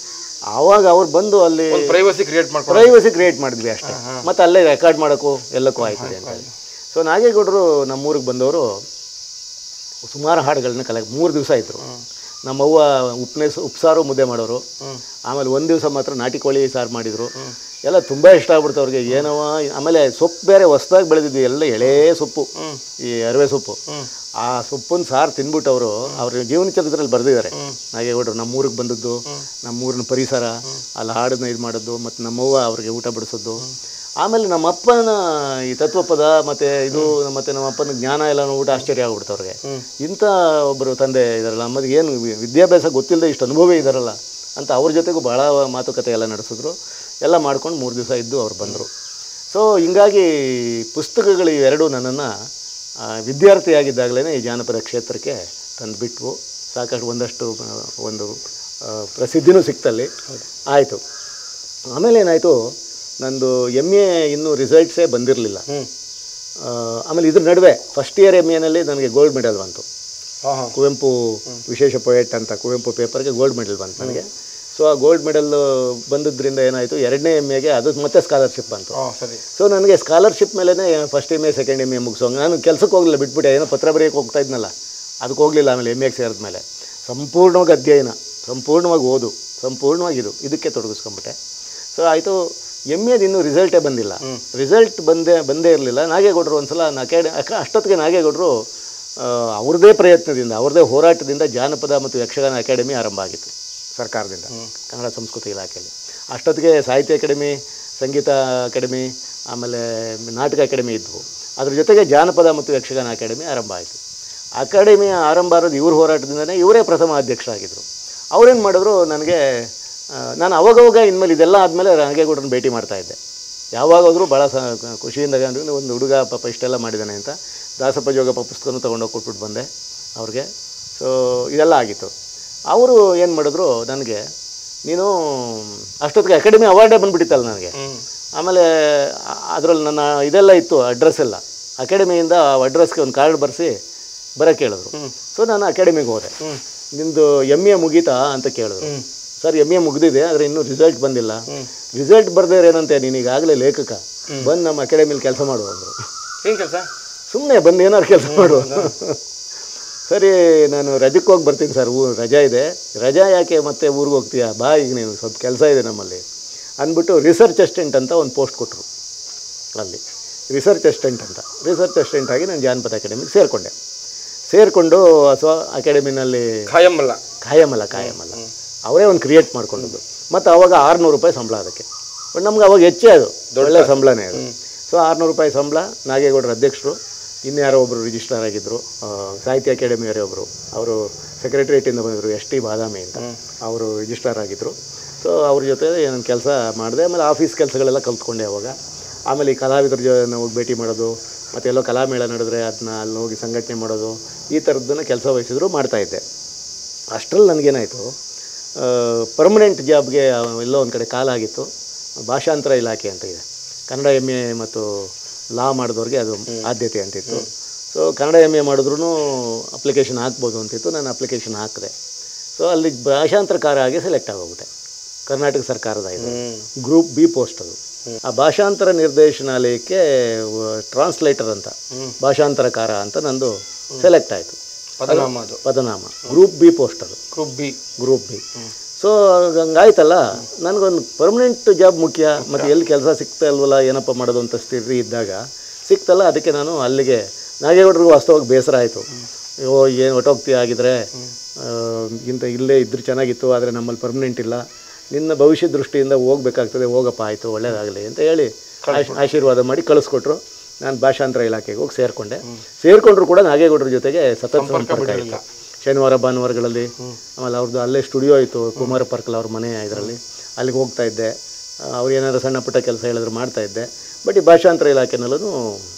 ಆವಾಗ ಅವ್ರು ಬಂದು ಅಲ್ಲಿ ಒಂದು ಪ್ರೈವಸಿ ಕ್ರಿಯೇಟ್ ಮಾಡ್ಕೊಂಡು ಪ್ರೈವಸಿ ಕ್ರಿಯೇಟ್ ಮಾಡಿದ್ವಿ ಅಷ್ಟೇ ಮತ್ತು ಅಲ್ಲೇ ರೆಕಾರ್ಡ್ ಮಾಡೋಕ್ಕೂ ಎಲ್ಲಕ್ಕೂ ಆಯ್ತದೆ ಅಂತ ಹೇಳಿ ಸೊ ನಾಗೇಗೌಡರು ನಮ್ಮೂರಿಗೆ ಬಂದವರು ಸುಮಾರು ಹಾಡುಗಳನ್ನ ಕಲೆಕ್ಟ್ ಮೂರು ದಿವಸ ಇದ್ದರು ನಮ್ಮವ್ವ ಉಪ್ಪನೆ ಉಪ್ಸಾರು ಮುದ್ದೆ ಮಾಡೋರು ಹ್ಮ್ ಆಮೇಲೆ ಒಂದು ದಿವಸ ಮಾತ್ರ ನಾಟಿ ಕೋಳಿ ಸಾರು ಮಾಡಿದರು ಎಲ್ಲ ತುಂಬ ಇಷ್ಟ ಆಗ್ಬಿಡ್ತು ಅವ್ರಿಗೆ ಏನವ ಆಮೇಲೆ ಸೊಪ್ಪು ಬೇರೆ ಹೊಸ್ದಾಗಿ ಬೆಳೆದಿದ್ವಿ ಎಲ್ಲ ಎಳೆ ಸೊಪ್ಪು ಈ ಅರವೆ ಸೊಪ್ಪು ಆ ಸೊಪ್ಪಿನ ಸಾರು ತಿಂದ್ಬಿಟ್ಟು ಅವರು ಅವ್ರ ಜೀವನ ಚರಿತ್ರೆಯಲ್ಲಿ ಬರೆದಿದ್ದಾರೆ ನಾಗೇಗೌಡರು ನಮ್ಮೂರಿಗೆ ಬಂದದ್ದು ನಮ್ಮೂರಿನ ಪರಿಸರ ಅಲ್ಲಿ ಹಾಡನ್ನ ಇದು ಮಾಡೋದು ಮತ್ತು ನಮ್ಮವ್ವ ಅವ್ರಿಗೆ ಊಟ ಬಡಿಸೋದು ಆಮೇಲೆ ನಮ್ಮ ಅಪ್ಪನ ಈ ತತ್ವಪದ ಮತ್ತು ಇದು ಮತ್ತು ನಮ್ಮ ಅಪ್ಪನ ಜ್ಞಾನ ಎಲ್ಲ ಊಟ ಆಶ್ಚರ್ಯ ಆಗ್ಬಿಡ್ತು ಅವ್ರಿಗೆ ಇಂಥ ಒಬ್ಬರು ತಂದೆ ಇದಾರಲ್ಲ ನಮ್ಮದು ಏನು ವಿ- ವಿದ್ಯಾಭ್ಯಾಸ ಗೊತ್ತಿಲ್ಲದೆ ಇಷ್ಟು ಅನುಭವ ಇದ್ದಾರಲ್ಲ ಅಂತ ಅವ್ರ ಜೊತೆಗೂ ಭಾಳ ಮಾತುಕತೆ ಎಲ್ಲ ನಡೆಸಿದ್ರು ಎಲ್ಲ ಮಾಡ್ಕೊಂಡು ಮೂರು ದಿವಸ ಇದ್ದು ಅವ್ರು ಬಂದರು ಸೊ ಹಿಂಗಾಗಿ ಪುಸ್ತಕಗಳು ಇವೆರಡೂ ನನ್ನನ್ನು ವಿದ್ಯಾರ್ಥಿಯಾಗಿದ್ದಾಗಲೇ ಈ ಜಾನಪದ ಕ್ಷೇತ್ರಕ್ಕೆ ತಂದು ಬಿಟ್ವು ಸಾಕಷ್ಟು ಒಂದಷ್ಟು ಆ, ಒಂದು ಆ, ಪ್ರಸಿದ್ಧಿನೂ ಸಿಕ್ತಲ್ಲಿ ಆಯಿತು ಆಮೇಲೆ ಏನಾಯಿತು ನಂದು ಎಮ್ ಎ ಇನ್ನೂ ರಿಸಲ್ಟ್ಸೇ ಬಂದಿರಲಿಲ್ಲ ಹ್ಮ್ ಆಮೇಲೆ ಇದ್ರ ನಡುವೆ ಫಸ್ಟ್ ಇಯರ್ ಎಮ್ ಎನಲ್ಲಿ ನನಗೆ ಗೋಲ್ಡ್ ಮೆಡಲ್ ಬಂತು ಹಾ ಹಾ ಕುವೆಂಪು ವಿಶೇಷ ಪೊಯೆಟ್ ಅಂತ ಕುವೆಂಪು ಪೇಪರ್ಗೆ ಗೋಲ್ಡ್ ಮೆಡಲ್ ಬಂತು ನನಗೆ ಸೊ ಆ ಗೋಲ್ಡ್ ಮೆಡಲ್ ಬಂದದ್ರಿಂದ ಏನಾಯಿತು ಎರಡನೇ ಎಮ್ ಎಗೆ ಅದು ಮತ್ತೆ ಸ್ಕಾಲರ್ಶಿಪ್ ಬಂತು ಹಾ ಸರಿ ಸೊ ನನಗೆ ಸ್ಕಾಲರ್ಶಿಪ್ ಮೇಲೇ first M A second M A ಮುಗಿಸೋ ನಾನು ಕೆಲಸಕ್ಕೆ ಹೋಗಲಿಲ್ಲ ಬಿಟ್ಬಿಟ್ಟೆ ಏನೋ ಪತ್ರ ಬರೆಯೋಕೆ ಹೋಗ್ತಾ ಇದ್ನಲ್ಲ ಅದಕ್ಕೆ ಹೋಗಲಿಲ್ಲ ಆಮೇಲೆ ಎಮ್ ಎಗೆ ಸೇರಿದ ಮೇಲೆ ಸಂಪೂರ್ಣವಾಗಿ ಅಧ್ಯಯನ ಸಂಪೂರ್ಣವಾಗಿ ಓದು ಸಂಪೂರ್ಣವಾಗಿ ಇದು ಇದಕ್ಕೆ ತೊಡಗಿಸ್ಕೊಂಬಿಟ್ಟೆ ಸೊ ಆಯಿತು ಎಮ್ ಎದು ಇನ್ನೂ ರಿಸಲ್ಟೇ ಬಂದಿಲ್ಲ ರಿಸಲ್ಟ್ ಬಂದೇ ಬಂದೇ ಇರಲಿಲ್ಲ ನಾಗೇಗೌಡರು ಒಂದು ಸಲ ಅಕಾಡೆ ಅಷ್ಟೊತ್ತಿಗೆ ನಾಗೇಗೌಡರು ಆ, ಅವ್ರದ್ದೇ ಪ್ರಯತ್ನದಿಂದ ಅವ್ರದ್ದೇ ಹೋರಾಟದಿಂದ ಜಾನಪದ ಮತ್ತು ಯಕ್ಷಗಾನ ಅಕಾಡೆಮಿ ಆರಂಭ ಆಗಿತ್ತು ಸರ್ಕಾರದಿಂದ ಕನ್ನಡ ಸಂಸ್ಕೃತಿ ಇಲಾಖೆಯಲ್ಲಿ ಅಷ್ಟೊತ್ತಿಗೆ ಸಾಹಿತ್ಯ ಅಕಾಡೆಮಿ ಸಂಗೀತ ಅಕಾಡೆಮಿ ಆಮೇಲೆ ನಾಟಕ ಅಕಾಡೆಮಿ ಇದ್ವು ಅದ್ರ ಜೊತೆಗೆ ಜಾನಪದ ಮತ್ತು ಯಕ್ಷಗಾನ ಅಕಾಡೆಮಿ ಆರಂಭ ಆಯಿತು ಅಕಾಡೆಮಿ ಆರಂಭ ಆಗೋದು ಇವ್ರ ಹೋರಾಟದಿಂದನೇ ಇವರೇ ಪ್ರಥಮ ಅಧ್ಯಕ್ಷರಾಗಿದ್ದರು ಅವ್ರೇನು ಮಾಡಿದ್ರು ನನಗೆ ಆ, ನಾನು ಅವಾಗವಾಗ ಇನ್ಮೇಲೆ ಇದೆಲ್ಲ ಆದಮೇಲೆ ರಂಗೇಗೌಡರನ್ನ ಭೇಟಿ ಮಾಡ್ತಾ ಇದ್ದೆ ಯಾವಾಗಾದರೂ ಭಾಳ ಸ ಖುಷಿಯಿಂದ ಅಂದ್ರೆ ಒಂದು ಹುಡುಗ ಪಾಪ ಇಷ್ಟೆಲ್ಲ ಮಾಡಿದ್ದಾನೆ ಅಂತ ದಾಸಪ್ಪ ಜೋಗಪ್ಪ ಪುಸ್ತಕನೂ ತೊಗೊಂಡೋಗಿ ಕೊಟ್ಬಿಟ್ಟು ಬಂದೆ ಅವ್ರಿಗೆ ಸೊ ಇದೆಲ್ಲ ಆಗಿತ್ತು ಅವರು ಏನು ಮಾಡಿದ್ರು ನನಗೆ ನೀನು ಅಷ್ಟೊತ್ತಿಗೆ ಅಕಾಡೆಮಿ ಅವಾರ್ಡೇ ಬಂದುಬಿಟ್ಟಿತ್ತಲ್ಲ ನನಗೆ ಹ್ಮ್ ಆಮೇಲೆ ಅದರಲ್ಲಿ ನನ್ನ ಇದೆಲ್ಲ ಇತ್ತು ಅಡ್ರೆಸ್ ಎಲ್ಲ ಅಕಾಡೆಮಿಯಿಂದ ಆ ಅಡ್ರೆಸ್ಗೆ ಒಂದು ಕಾರ್ಡ್ ಬರೆಸಿ ಬರೋಕ್ಕೆ ಹೇಳಿದ್ರು ಸೊ ನಾನು ಅಕಾಡೆಮಿಗೆ ಹೋದೆ ಹ್ಮ್ ನಿಮ್ಮದು ಎಮ್ ಎ ಮುಗೀತಾ ಅಂತ ಕೇಳಿದ್ರು ಹ್ಮ್ ಸರ್ ಎಮ್ ಎ ಮುಗ್ದಿದೆ ಆದರೆ ಇನ್ನೂ ರಿಸಲ್ಟ್ ಬಂದಿಲ್ಲ ರಿಸಲ್ಟ್ ಬರ್ದೇ ಏನಂತೆ ನೀನು ಈಗಾಗಲೇ ಲೇಖಕ ಬಂದು ನಮ್ಮ ಅಕಾಡೆಮಿಲಿ ಕೆಲಸ ಮಾಡು ಅಂದರು ಏನ್ ಕೆಲಸ ಸುಮ್ಮನೆ ಬಂದು ಏನಾದ್ರು ಕೆಲಸ ಮಾಡು ಸರಿ ನಾನು ರಜಕ್ಕೆ ಹೋಗಿ ಬರ್ತೀನಿ ಸರ್ ಊ ರಜಾ ಇದೆ ರಜಾ ಯಾಕೆ ಮತ್ತೆ ಊರಿಗೆ ಹೋಗ್ತೀಯಾ ಬಾ ಈಗ ನೀನು ಸ್ವಲ್ಪ ಕೆಲಸ ಇದೆ ನಮ್ಮಲ್ಲಿ ಅಂದ್ಬಿಟ್ಟು ರಿಸರ್ಚ್ ಅಸಿಸ್ಟೆಂಟ್ ಅಂತ ಒಂದು ಪೋಸ್ಟ್ ಕೊಟ್ಟರು ಅಲ್ಲಿ ರಿಸರ್ಚ್ ಅಸಿಸ್ಟೆಂಟ್ ಅಂತ ರಿಸರ್ಚ್ ಅಸಿಸ್ಟೆಂಟ್ ಆಗಿ ನಾನು ಜಾನಪದ ಅಕಾಡೆಮಿಗೆ ಸೇರಿಕೊಂಡೆ ಸೇರಿಕೊಂಡು ಸ್ವ ಅಕಾಡೆಮಿನಲ್ಲಿ ಖಾಯಂ ಅಲ್ಲ ಕಾಯಮಲ್ಲ ಕಾಯಮಲ್ಲ ಅವರೇ ಒಂದು ಕ್ರಿಯೇಟ್ ಮಾಡ್ಕೊಂಡದ್ದು ಮತ್ತು ಅವಾಗ ಆರುನೂರು ರೂಪಾಯಿ ಸಂಬಳ ಅದಕ್ಕೆ ಬಟ್ ನಮ್ಗೆ ಅವಾಗ ಹೆಚ್ಚೇ ಅದು ಒಳ್ಳೆ ಸಂಬಳನೇ ಅದು ಸೊ ಆರುನೂರು ರೂಪಾಯಿ ಸಂಬಳ ನಾಗೇಗೌಡರ ಅಧ್ಯಕ್ಷರು ಇನ್ಯಾರೋ ಒಬ್ಬರು ರಿಜಿಸ್ಟ್ರಾರ್ ಆಗಿದ್ದರು ಆ, ಸಾಹಿತ್ಯ ಅಕಾಡೆಮಿಯವರೇ ಒಬ್ಬರು ಅವರು ಸೆಕ್ರೆಟ್ರಿಯೇಟಿಂದ ಬಂದಿದ್ರು ಎಸ್ ಟಿ ಬಾದಾಮಿ ಅಂತ ಅವರು ರಿಜಿಸ್ಟ್ರಾರ್ ಆಗಿದ್ದರು ಸೊ ಅವ್ರ ಜೊತೆ ನಾನು ಕೆಲಸ ಮಾಡಿದೆ ಆಮೇಲೆ ಆಫೀಸ್ ಕೆಲಸಗಳೆಲ್ಲ ಕಲ್ತ್ಕೊಂಡೆ ಅವಾಗ ಆಮೇಲೆ ಈ ಕಲಾವಿದ್ರ ಜೊ ಹೋಗಿ ಭೇಟಿ ಮಾಡೋದು ಮತ್ತು ಎಲ್ಲೋ ಕಲಾಮೇಳ ನಡೆದ್ರೆ ಅದನ್ನ ಅಲ್ಲಿ ಹೋಗಿ ಸಂಘಟನೆ ಮಾಡೋದು ಈ ಥರದ್ದನ್ನು ಕೆಲಸ ವಹಿಸಿದ್ರು ಮಾಡ್ತಾಯಿದ್ದೆ ಅಷ್ಟರಲ್ಲಿ ನನಗೇನಾಯಿತು ಪರ್ಮನೆಂಟ್ ಜಾಬ್ಗೆ ಎಲ್ಲೋ ಒಂದು ಕಡೆ ಕಾಲ ಆಗಿತ್ತು ಭಾಷಾಂತರ ಇಲಾಖೆ ಅಂತ ಇದೆ ಕನ್ನಡ ಎಮ್ ಎ ಮತ್ತು ಲಾ ಮಾಡಿದವ್ರಿಗೆ ಅದು ಆದ್ಯತೆ ಅಂತಿತ್ತು ಸೊ ಕನ್ನಡ ಎಮ್ ಎ ಮಾಡಿದ್ರೂ ಅಪ್ಲಿಕೇಶನ್ ಹಾಕ್ಬೋದು ಅಂತಿತ್ತು ನಾನು ಅಪ್ಲಿಕೇಶನ್ ಹಾಕಿದೆ ಸೊ ಅಲ್ಲಿ ಭಾಷಾಂತರಕಾರ ಆಗಿ ಸೆಲೆಕ್ಟ್ ಆಗೋಗುತ್ತೆ ಕರ್ನಾಟಕ ಸರ್ಕಾರದ ಇದು ಹ್ಮ್ ಗ್ರೂಪ್ ಬಿ ಪೋಸ್ಟ್ ಅದು ಆ ಭಾಷಾಂತರ ನಿರ್ದೇಶನಾಲಯಕ್ಕೆ ಟ್ರಾನ್ಸ್ಲೇಟರ್ ಅಂತ ಭಾಷಾಂತರಕಾರ ಅಂತ ನಂದು ಸೆಲೆಕ್ಟ್ ಆಯಿತು ಪದನಾಮ ಅದು ಪದನಾಮ ಗ್ರೂಪ್ ಬಿ ಪೋಸ್ಟ್ ಅದು group B group B so ಹಂಗಾಯ್ತಲ್ಲ ನನಗೊಂದು ಪರ್ಮನೆಂಟ್ ಜಾಬ್ ಮುಖ್ಯ ಮತ್ತು ಎಲ್ಲಿ ಕೆಲಸ ಸಿಗ್ತಾ ಇಲ್ವಲ್ಲ ಏನಪ್ಪ ಮಾಡೋದು ಅಂತ ಸ್ಥಿತಿ ಇದ್ದಾಗ ಸಿಕ್ತಲ್ಲ ಅದಕ್ಕೆ ನಾನು ಅಲ್ಲಿಗೆ ನಾಗೇಗೌಡರಿಗೂ ವಾಸ್ತವವಾಗಿ ಬೇಸರ ಆಯಿತು ಅಯ್ಯೋ ಏನು ಹೊಟ್ಟೋಗ್ತೀಯ ಆಗಿದ್ರೆ ಆ, ಇಂಥ ಇಲ್ಲೇ ಇದ್ರೆ ಚೆನ್ನಾಗಿತ್ತು ಆದರೆ ನಮ್ಮಲ್ಲಿ ಪರ್ಮನೆಂಟ್ ಇಲ್ಲ ನಿನ್ನ ಭವಿಷ್ಯ ದೃಷ್ಟಿಯಿಂದ ಹೋಗ್ಬೇಕಾಗ್ತದೆ ಹೋಗಪ್ಪ ಆಯಿತು ಒಳ್ಳೇದಾಗಲಿ ಅಂತ ಹೇಳಿ ಆಶ್- ಆಶೀರ್ವಾದ ಮಾಡಿ ಕಳಿಸ್ಕೊಟ್ರು ನಾನು ಭಾಷಾಂತರ ಇಲಾಖೆಗೆ ಹೋಗಿ ಸೇರಿಕೊಂಡೆ ಸೇರಿಕೊಂಡ್ರು ಕೂಡ ನಾಗೇಗೌಡರ ಜೊತೆಗೆ ಸತತ ಸಂಪರ್ಕ ಇತ್ತು ಶನಿವಾರ ಭಾನುವಾರಗಳಲ್ಲಿ ಆಮೇಲೆ ಅವ್ರದ್ದು ಅಲ್ಲೇ ಸ್ಟುಡಿಯೋ ಇತ್ತು ಕುಮಾರ ಪಾರ್ಕಲ್ ಅವ್ರ ಮನೆ ಇದರಲ್ಲಿ ಅಲ್ಲಿಗೆ ಹೋಗ್ತಾ ಇದ್ದೆ ಅವ್ರು ಏನಾದ್ರು ಸಣ್ಣ ಪುಟ್ಟ ಕೆಲಸ ಹೇಳಿದ್ರು ಮಾಡ್ತಾ ಇದ್ದೆ ಬಟ್ ಈ ಭಾಷಾಂತರ ಇಲಾಖೆನಲ್ಲೂ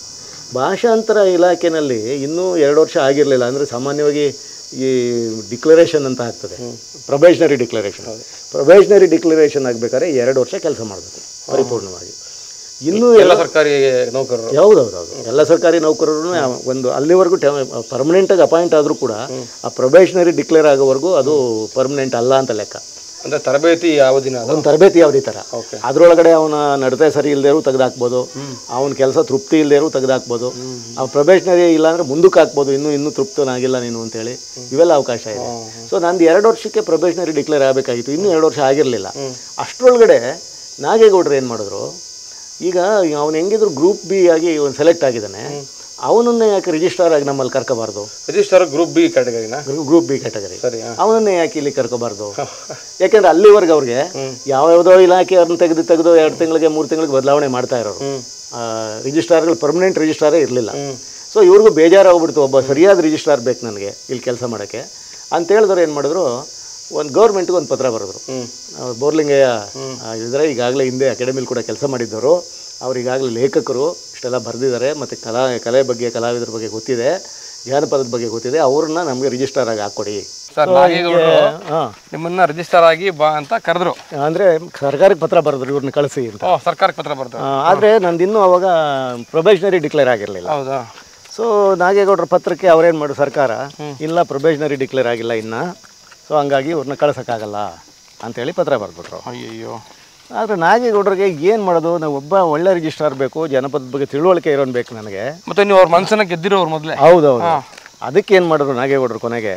ಭಾಷಾಂತರ ಇಲಾಖೆನಲ್ಲಿ ಇನ್ನೂ ಎರಡು ವರ್ಷ ಆಗಿರಲಿಲ್ಲ ಅಂದರೆ ಸಾಮಾನ್ಯವಾಗಿ ಈ ಡಿಕ್ಲರೇಷನ್ ಅಂತ ಆಗ್ತದೆ ಪ್ರೊಬೇಷನರಿ ಡಿಕ್ಲರೇಷನ್ ಪ್ರೊಬೇಷನರಿ ಡಿಕ್ಲರೇಷನ್ ಆಗಬೇಕಾದ್ರೆ ಎರಡು ವರ್ಷ ಕೆಲಸ ಮಾಡಬೇಕು ಪರಿಪೂರ್ಣವಾಗಿ ಇನ್ನೂ ಎಲ್ಲ ಸರ್ಕಾರಿ ನೌಕರರು ಹೌದೌದೌದು ಎಲ್ಲ ಸರ್ಕಾರಿ ನೌಕರರು ಒಂದು ಅಲ್ಲಿವರೆಗೂ ಪರ್ಮನೆಂಟಾಗಿ ಅಪಾಯಿಂಟ್ ಆದರೂ ಕೂಡ ಆ ಪ್ರೊಬೇಷನರಿ ಡಿಕ್ಲೇರ್ ಆಗೋವರೆಗೂ ಅದು ಪರ್ಮನೆಂಟ್ ಅಲ್ಲ ಅಂತ ಲೆಕ್ಕ ಅಂದ್ರೆ ತರಬೇತಿ ಯಾವ ದಿನ ಅದು ಒಂದು ತರಬೇತಿ ಯಾವುದೇ ಥರ ಓಕೆ ಅದರೊಳಗಡೆ ಅವನ ನಡತೆ ಸರಿ ಇಲ್ಲದೇರು ತೆಗೆದಾಕ್ಬೋದು ಅವನ ಕೆಲಸ ತೃಪ್ತಿ ಇಲ್ಲದೇರು ತೆಗೆದಾಕ್ಬೋದು ಆ ಪ್ರೊಬೇಷನರಿ ಇಲ್ಲಾಂದ್ರೆ ಮುಂದಕ್ಕೆ ಹಾಕ್ಬೋದು ಇನ್ನೂ ಇನ್ನೂ ತೃಪ್ತನಾಗಿಲ್ಲ ನೀನು ಅಂತೇಳಿ ಇವೆಲ್ಲ ಅವಕಾಶ ಇದೆ ಸೊ ನಂದು ಎರಡು ವರ್ಷಕ್ಕೆ ಪ್ರೊಬೇಷನರಿ ಡಿಕ್ಲೇರ್ ಆಗಬೇಕಾಗಿತ್ತು ಇನ್ನೂ ಎರಡು ವರ್ಷ ಆಗಿರಲಿಲ್ಲ ಅಷ್ಟರೊಳಗಡೆ ನಾಗೇಗೌಡರು ಏನು ಮಾಡಿದ್ರು ಈಗ ಅವನು ಹೆಂಗಿದ್ರು ಗ್ರೂಪ್ ಬಿ ಆಗಿ ಒಂದು ಸೆಲೆಕ್ಟ್ ಆಗಿದ್ದಾನೆ ಅವನನ್ನೇ ಯಾಕೆ ರಿಜಿಸ್ಟ್ರಾರ್ ಆಗಿ ನಮ್ಮಲ್ಲಿ ಕರ್ಕೋಬಾರ್ದು ರಿಜಿಸ್ಟರ್ ಗ್ರೂಪ್ ಬಿ ಕ್ಯಾಟಗರಿನ ಗ್ರೂಪ್ ಬಿ ಕ್ಯಾಟಗರಿ ಸರಿ ಹಾ. ಅವನನ್ನೇ ಯಾಕೆ ಇಲ್ಲಿ ಕರ್ಕೋಬಾರ್ದು ಯಾಕೆಂದ್ರೆ ಅಲ್ಲಿವರೆಗೆ ಅವ್ರಿಗೆ ಯಾವ್ಯಾವುದೋ ಇಲಾಖೆಯವ್ರನ್ನ ತೆಗೆದು ತೆಗೆದು ಎರಡು ತಿಂಗಳಿಗೆ ಮೂರು ತಿಂಗಳಿಗೆ ಬದಲಾವಣೆ ಮಾಡ್ತಾ ಇರೋರು ಹ್ಮ್ ರಿಜಿಸ್ಟ್ರಾರ್ಗಳು ಪರ್ಮನೆಂಟ್ ರಿಜಿಸ್ಟ್ರಾರೇ ಇರಲಿಲ್ಲ ಸೊ ಇವ್ರಿಗೂ ಬೇಜಾರಾಗ್ಬಿಡ್ತು ಒಬ್ಬ ಸರಿಯಾದ ರಿಜಿಸ್ಟ್ರಾರ್ ಬೇಕು ನನಗೆ ಇಲ್ಲಿ ಕೆಲಸ ಮಾಡೋಕ್ಕೆ ಅಂತ ಹೇಳಿದ್ರು ಏನು ಮಾಡಿದ್ರು ಒಂದು ಗೌರ್ಮೆಂಟ್ಗೆ ಒಂದು ಪತ್ರ ಬರೆದ್ರು ಹ್ಮ್ ಆ, ಬೋರ್ಲಿಂಗಯ್ಯ ಇದ್ರೆ ಈಗಾಗಲೇ ಹಿಂದೆ ಅಕಾಡೆಮಿಲಿ ಕೂಡ ಕೆಲಸ ಮಾಡಿದ್ದವರು ಅವ್ರು ಈಗಾಗಲೇ ಲೇಖಕರು ಇಷ್ಟೆಲ್ಲ ಬರೆದಿದ್ದಾರೆ ಮತ್ತು ಕಲಾ ಕಲೆ ಬಗ್ಗೆ ಕಲಾವಿದರ ಬಗ್ಗೆ ಗೊತ್ತಿದೆ ಜಾನಪದದ ಬಗ್ಗೆ ಗೊತ್ತಿದೆ ಅವ್ರನ್ನ ನಮಗೆ ರಿಜಿಸ್ಟರ್ ಆಗಿ ಹಾಕ್ಕೊಡಿ ಸರ್ ನಾಗೇಗೌಡರು ಹಾಂ ನಿಮ್ಮನ್ನ ರಿಜಿಸ್ಟರ್ ಆಗಿ ಬಾ ಅಂತ ಕರೆದ್ರು ಅಂದರೆ ಸರ್ಕಾರಕ್ಕೆ ಪತ್ರ ಬರೆದ್ರು ಇವ್ರನ್ನ ಕಳಿಸಿ ಅಂತ ಓ ಸರ್ಕಾರಕ್ಕೆ ಪತ್ರ ಬರ್ತಾರೆ ಆದರೆ ನಂದಿನ್ನೂ ಅವಾಗ ಪ್ರೊಬೇಷನರಿ ಡಿಕ್ಲೇರ್ ಆಗಿರಲಿಲ್ಲ ಹೌದಾ ಸೊ ನಾಗೇಗೌಡರ ಪತ್ರಕ್ಕೆ ಅವ್ರೇನು ಮಾಡು ಸರ್ಕಾರ ಇಲ್ಲ ಪ್ರೊಬೇಷನರಿ ಡಿಕ್ಲೇರ್ ಆಗಿಲ್ಲ ಇನ್ನು ಸೊ ಹಂಗಾಗಿ ಇವ್ರನ್ನ ಕಳ್ಸೋಕ್ಕಾಗಲ್ಲ ಅಂತೇಳಿ ಪತ್ರ ಬರೆದ್ಬಿಟ್ರು ಅಯ್ಯಯ್ಯೋ ಆದರೆ ನಾಗೇಗೌಡರಿಗೆ ಏನು ಮಾಡೋದು ನಾವು ಒಬ್ಬ ಒಳ್ಳೆ ರಿಜಿಸ್ಟ್ರಾರ್ ಬೇಕು ಜನಪದದ ಬಗ್ಗೆ ತಿಳುವಳಿಕೆ ಇರೋನ್ ಬೇಕು ನನಗೆ ಮತ್ತೆ ನೀವು ಅವ್ರ ಮನಸ್ಸನ್ನ ಗೆದ್ದಿರೋರು ಮೊದಲೇ ಹೌದೌದು ಅದಕ್ಕೆ ಏನು ಮಾಡಿದ್ರು ನಾಗೇಗೌಡರು ಕೊನೆಗೆ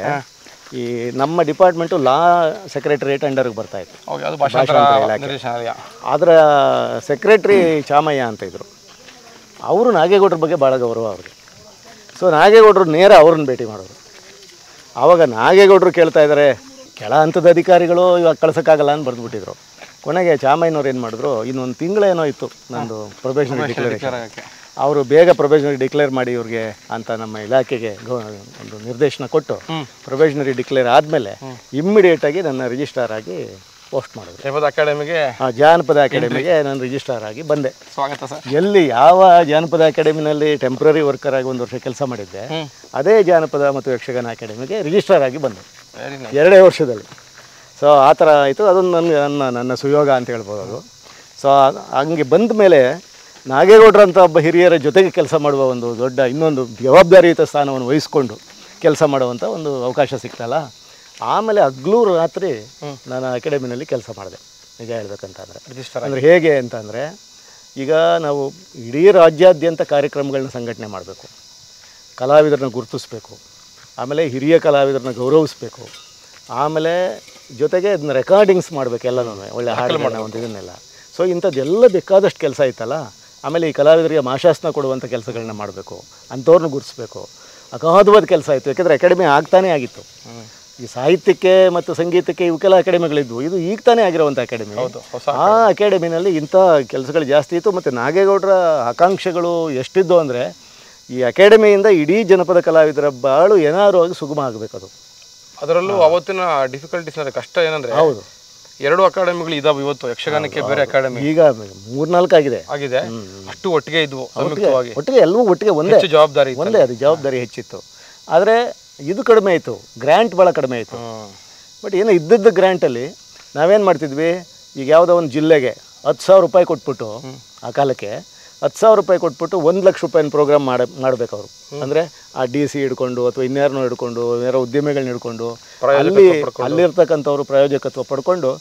ಈ ನಮ್ಮ ಡಿಪಾರ್ಟ್ಮೆಂಟು ಲಾ ಸೆಕ್ರೆಟರಿಯೇಟ್ ಅಂಡರ್ಗೆ ಬರ್ತಾ ಇತ್ತು ಓಕೆ ಅದು ಭಾಷಾಂತರ ನಿರ್ದೇಶನಾಲಯ ಅದರ ಸೆಕ್ರೆಟ್ರಿ ಚಾಮಯ್ಯ ಅಂತ ಇದ್ರು ಅವರು ನಾಗೇಗೌಡರ ಬಗ್ಗೆ ಭಾಳ ಗೌರವ ಅವ್ರಿಗೆ ಸೊ ನಾಗೇಗೌಡರು ನೇರ ಅವ್ರನ್ನ ಭೇಟಿ ಮಾಡೋರು ಆವಾಗ ನಾಗೇಗೌಡರು ಕೇಳ್ತಾ ಇದ್ದಾರೆ ಕೆಳ ಹಂತದ ಅಧಿಕಾರಿಗಳು ಇವಾಗ ಕಳ್ಸೋಕ್ಕಾಗಲ್ಲ ಅಂತ ಬರೆದ್ಬಿಟ್ಟಿದ್ರು ಕೊನೆಗೆ ಚಾಮಯ್ಯನವ್ರು ಏನು ಮಾಡಿದ್ರು ಇನ್ನೊಂದು ತಿಂಗಳೇನೋ ಇತ್ತು ನಂದು ಪ್ರೊಬೇಷನರಿ ಡಿಕ್ಲರೇಷನ್ ಓಕೆ ಅವರು ಬೇಗ ಪ್ರೊಬೇಷನರಿ ಡಿಕ್ಲೇರ್ ಮಾಡಿ ಇವ್ರಿಗೆ ಅಂತ ನಮ್ಮ ಇಲಾಖೆಗೆ ಗೌ- ಒಂದು ನಿರ್ದೇಶನ ಕೊಟ್ಟು ಪ್ರೊಬೇಷನರಿ ಡಿಕ್ಲೇರ್ ಆದಮೇಲೆ ಇಮ್ಮಿಡಿಯೇಟಾಗಿ ನನ್ನ ರಿಜಿಸ್ಟ್ರಾರ್ ಆಗಿ ಪೋಸ್ಟ್ ಮಾಡಿದ್ರು ಜನಪದ ಅಕಾಡೆಮಿಗೆ ಆ ಜಾನಪದ ಅಕಾಡೆಮಿಗೆ ನಾನು ರಿಜಿಸ್ಟ್ರಾರ್ ಆಗಿ ಬಂದೆ ಸ್ವಾಗತ ಸರ್ ಎಲ್ಲಿ ಯಾವ ಜಾನಪದ ಅಕಾಡೆಮಿನಲ್ಲಿ ಟೆಂಪ್ರರಿ ವರ್ಕರ್ ಆಗಿ ಒಂದು ವರ್ಷ ಕೆಲಸ ಮಾಡಿದ್ದೆ ಹ್ಮ್. ಅದೇ ಜಾನಪದ ಮತ್ತು ಯಕ್ಷಗಾನ ಅಕಾಡೆಮಿಗೆ ರಿಜಿಸ್ಟ್ರಾರ್ ಆಗಿ ಬಂದೆ ವೆರಿ ನೈಸ್ ಎರಡೇ ವರ್ಷದಲ್ಲಿ ಸೊ ಆ ಥರ ಆಯಿತು ಅದೊಂದು ನನ್ನ ನನ್ನ ನನ್ನ ಸುಯೋಗ ಅಂತ ಹೇಳ್ಬೋದು ಅದು ಸೊ ಹಂಗೆ ಬಂದ ಮೇಲೆ ನಾಗೇಗೌಡರಂಥ ಒಬ್ಬ ಹಿರಿಯರ ಜೊತೆಗೆ ಕೆಲಸ ಮಾಡುವ ಒಂದು ದೊಡ್ಡ ಇನ್ನೊಂದು ಜವಾಬ್ದಾರಿಯುತ ಸ್ಥಾನವನ್ನು ವಹಿಸ್ಕೊಂಡು ಕೆಲಸ ಮಾಡುವಂಥ ಒಂದು ಅವಕಾಶ ಸಿಕ್ತಲ್ಲ ಆಮೇಲೆ ಹಗ್ಲೂ ರಾತ್ರಿ ನಾನು ಅಕಾಡೆಮಿನಲ್ಲಿ ಕೆಲಸ ಮಾಡಿದೆ ನಿಜ ಹೇಳ್ಬೇಕಂತಂದರೆ ರಿಜಿಸ್ಟರ್ ಅಂದರೆ ಹೇಗೆ ಅಂತಂದರೆ ಈಗ ನಾವು ಇಡೀ ರಾಜ್ಯಾದ್ಯಂತ ಕಾರ್ಯಕ್ರಮಗಳನ್ನ ಸಂಘಟನೆ ಮಾಡಬೇಕು ಕಲಾವಿದರನ್ನ ಗುರುತಿಸ್ಬೇಕು ಆಮೇಲೆ ಹಿರಿಯ ಕಲಾವಿದರನ್ನ ಗೌರವಿಸ್ಬೇಕು ಆಮೇಲೆ ಜೊತೆಗೆ ಅದನ್ನ ರೆಕಾರ್ಡಿಂಗ್ಸ್ ಮಾಡಬೇಕು ಎಲ್ಲನೂ ಒಳ್ಳೆ ಹಾಡುಗಳನ್ನ ಒಂದು ಇದನ್ನೆಲ್ಲ ಸೊ ಇಂಥದ್ದೆಲ್ಲ ಬೇಕಾದಷ್ಟು ಕೆಲಸ ಇತ್ತಲ್ಲ ಆಮೇಲೆ ಈ ಕಲಾವಿದರಿಗೆ ಮಾಶಾಸನ ಕೊಡುವಂಥ ಕೆಲಸಗಳನ್ನ ಮಾಡಬೇಕು ಅಂಥವ್ರನ್ನ ಗುರುತಿಸ್ಬೇಕು ಅಗಾಧವಾದ ಕೆಲಸ ಆಯಿತು ಯಾಕೆಂದರೆ ಅಕಾಡೆಮಿ ಆಗ್ತಾನೇ ಆಗಿತ್ತು ಈ ಸಾಹಿತ್ಯಕ್ಕೆ ಮತ್ತು ಸಂಗೀತಕ್ಕೆ ಇವಕ್ಕೆಲ್ಲ ಅಕಾಡೆಮಿಗಳಿದ್ವು ಇದು ಈಗ ತಾನೇ ಆಗಿರುವಂಥ ಅಕಾಡೆಮಿ ಹೌದು ಹೊಸ ಆ ಅಕಾಡೆಮಿನಲ್ಲಿ ಇಂಥ ಕೆಲಸಗಳು ಜಾಸ್ತಿ ಇತ್ತು ಮತ್ತು ನಾಗೇಗೌಡರ ಆಕಾಂಕ್ಷೆಗಳು ಎಷ್ಟಿದ್ದು ಅಂದರೆ ಈ ಅಕಾಡೆಮಿಯಿಂದ ಇಡೀ ಜನಪದ ಕಲಾವಿದರ ಬಾಳು ಏನಾದ್ರು ಆಗಿ ಸುಗಮ ಆಗಬೇಕು ಅದು ಅದರಲ್ಲೂ ಅವತ್ತಿನ ಡಿಫಿಕಲ್ಟೀಸ್ ಅಂದ್ರೆ ಕಷ್ಟ ಏನಂದ್ರೆ ಹೌದು ಎರಡು ಅಕಾಡೆಮಿಗಳು ಇದಾವೆ ಇವತ್ತು ಯಕ್ಷಗಾನಕ್ಕೆ ಬೇರೆ ಅಕಾಡೆಮಿ ಈಗ ಮೂರ್ನಾಲ್ಕು ಆಗಿದೆ ಆಗಿದೆ ಅಷ್ಟು ಒಟ್ಟಿಗೆ ಇದ್ವು ಸಂಯುಕ್ತವಾಗಿ ಒಟ್ಟಿಗೆ ಎಲ್ಲವೂ ಒಟ್ಟಿಗೆ ಒಂದೇ ಹೆಚ್ಚು ಜವಾಬ್ದಾರಿ ಇತ್ತು. ಒಂದೇ ಅದು ಜವಾಬ್ದಾರಿ ಹೆಚ್ಚಿತ್ತು ಆದರೆ ಇದು ಕಡಿಮೆ ಆಯಿತು ಗ್ರ್ಯಾಂಟ್ ಭಾಳ ಕಡಿಮೆ ಆಯಿತು ಹ್ಮ್. ಬಟ್ ಏನೋ ಇದ್ದದ್ದು ಗ್ರ್ಯಾಂಟಲ್ಲಿ ನಾವೇನು ಮಾಡ್ತಿದ್ವಿ ಈಗ ಯಾವುದೋ ಒಂದು ಜಿಲ್ಲೆಗೆ ಹತ್ತು ಸಾವಿರ ರೂಪಾಯಿ ಕೊಟ್ಬಿಟ್ಟು ಆ ಕಾಲಕ್ಕೆ ಹತ್ತು ಸಾವಿರ ರೂಪಾಯಿ ಕೊಟ್ಬಿಟ್ಟು ಒಂದು ಲಕ್ಷ ರೂಪಾಯಿನ ಪ್ರೋಗ್ರಾಮ್ ಮಾಡ ಮಾಡ್ಬೇಕು ಅವರು ಅಂದರೆ ಆ ಡಿ ಸಿ ಹಿಡ್ಕೊಂಡು ಅಥವಾ ಇನ್ಯಾರನ್ನೋ ಹಿಡ್ಕೊಂಡು ಯಾರೋ ಉದ್ಯಮಿಗಳನ್ನ ಹಿಡ್ಕೊಂಡು ಅಲ್ಲಿ ಅಲ್ಲಿರ್ತಕ್ಕಂಥವ್ರು ಪ್ರಾಯೋಜಕತ್ವ ಪಡ್ಕೊಂಡು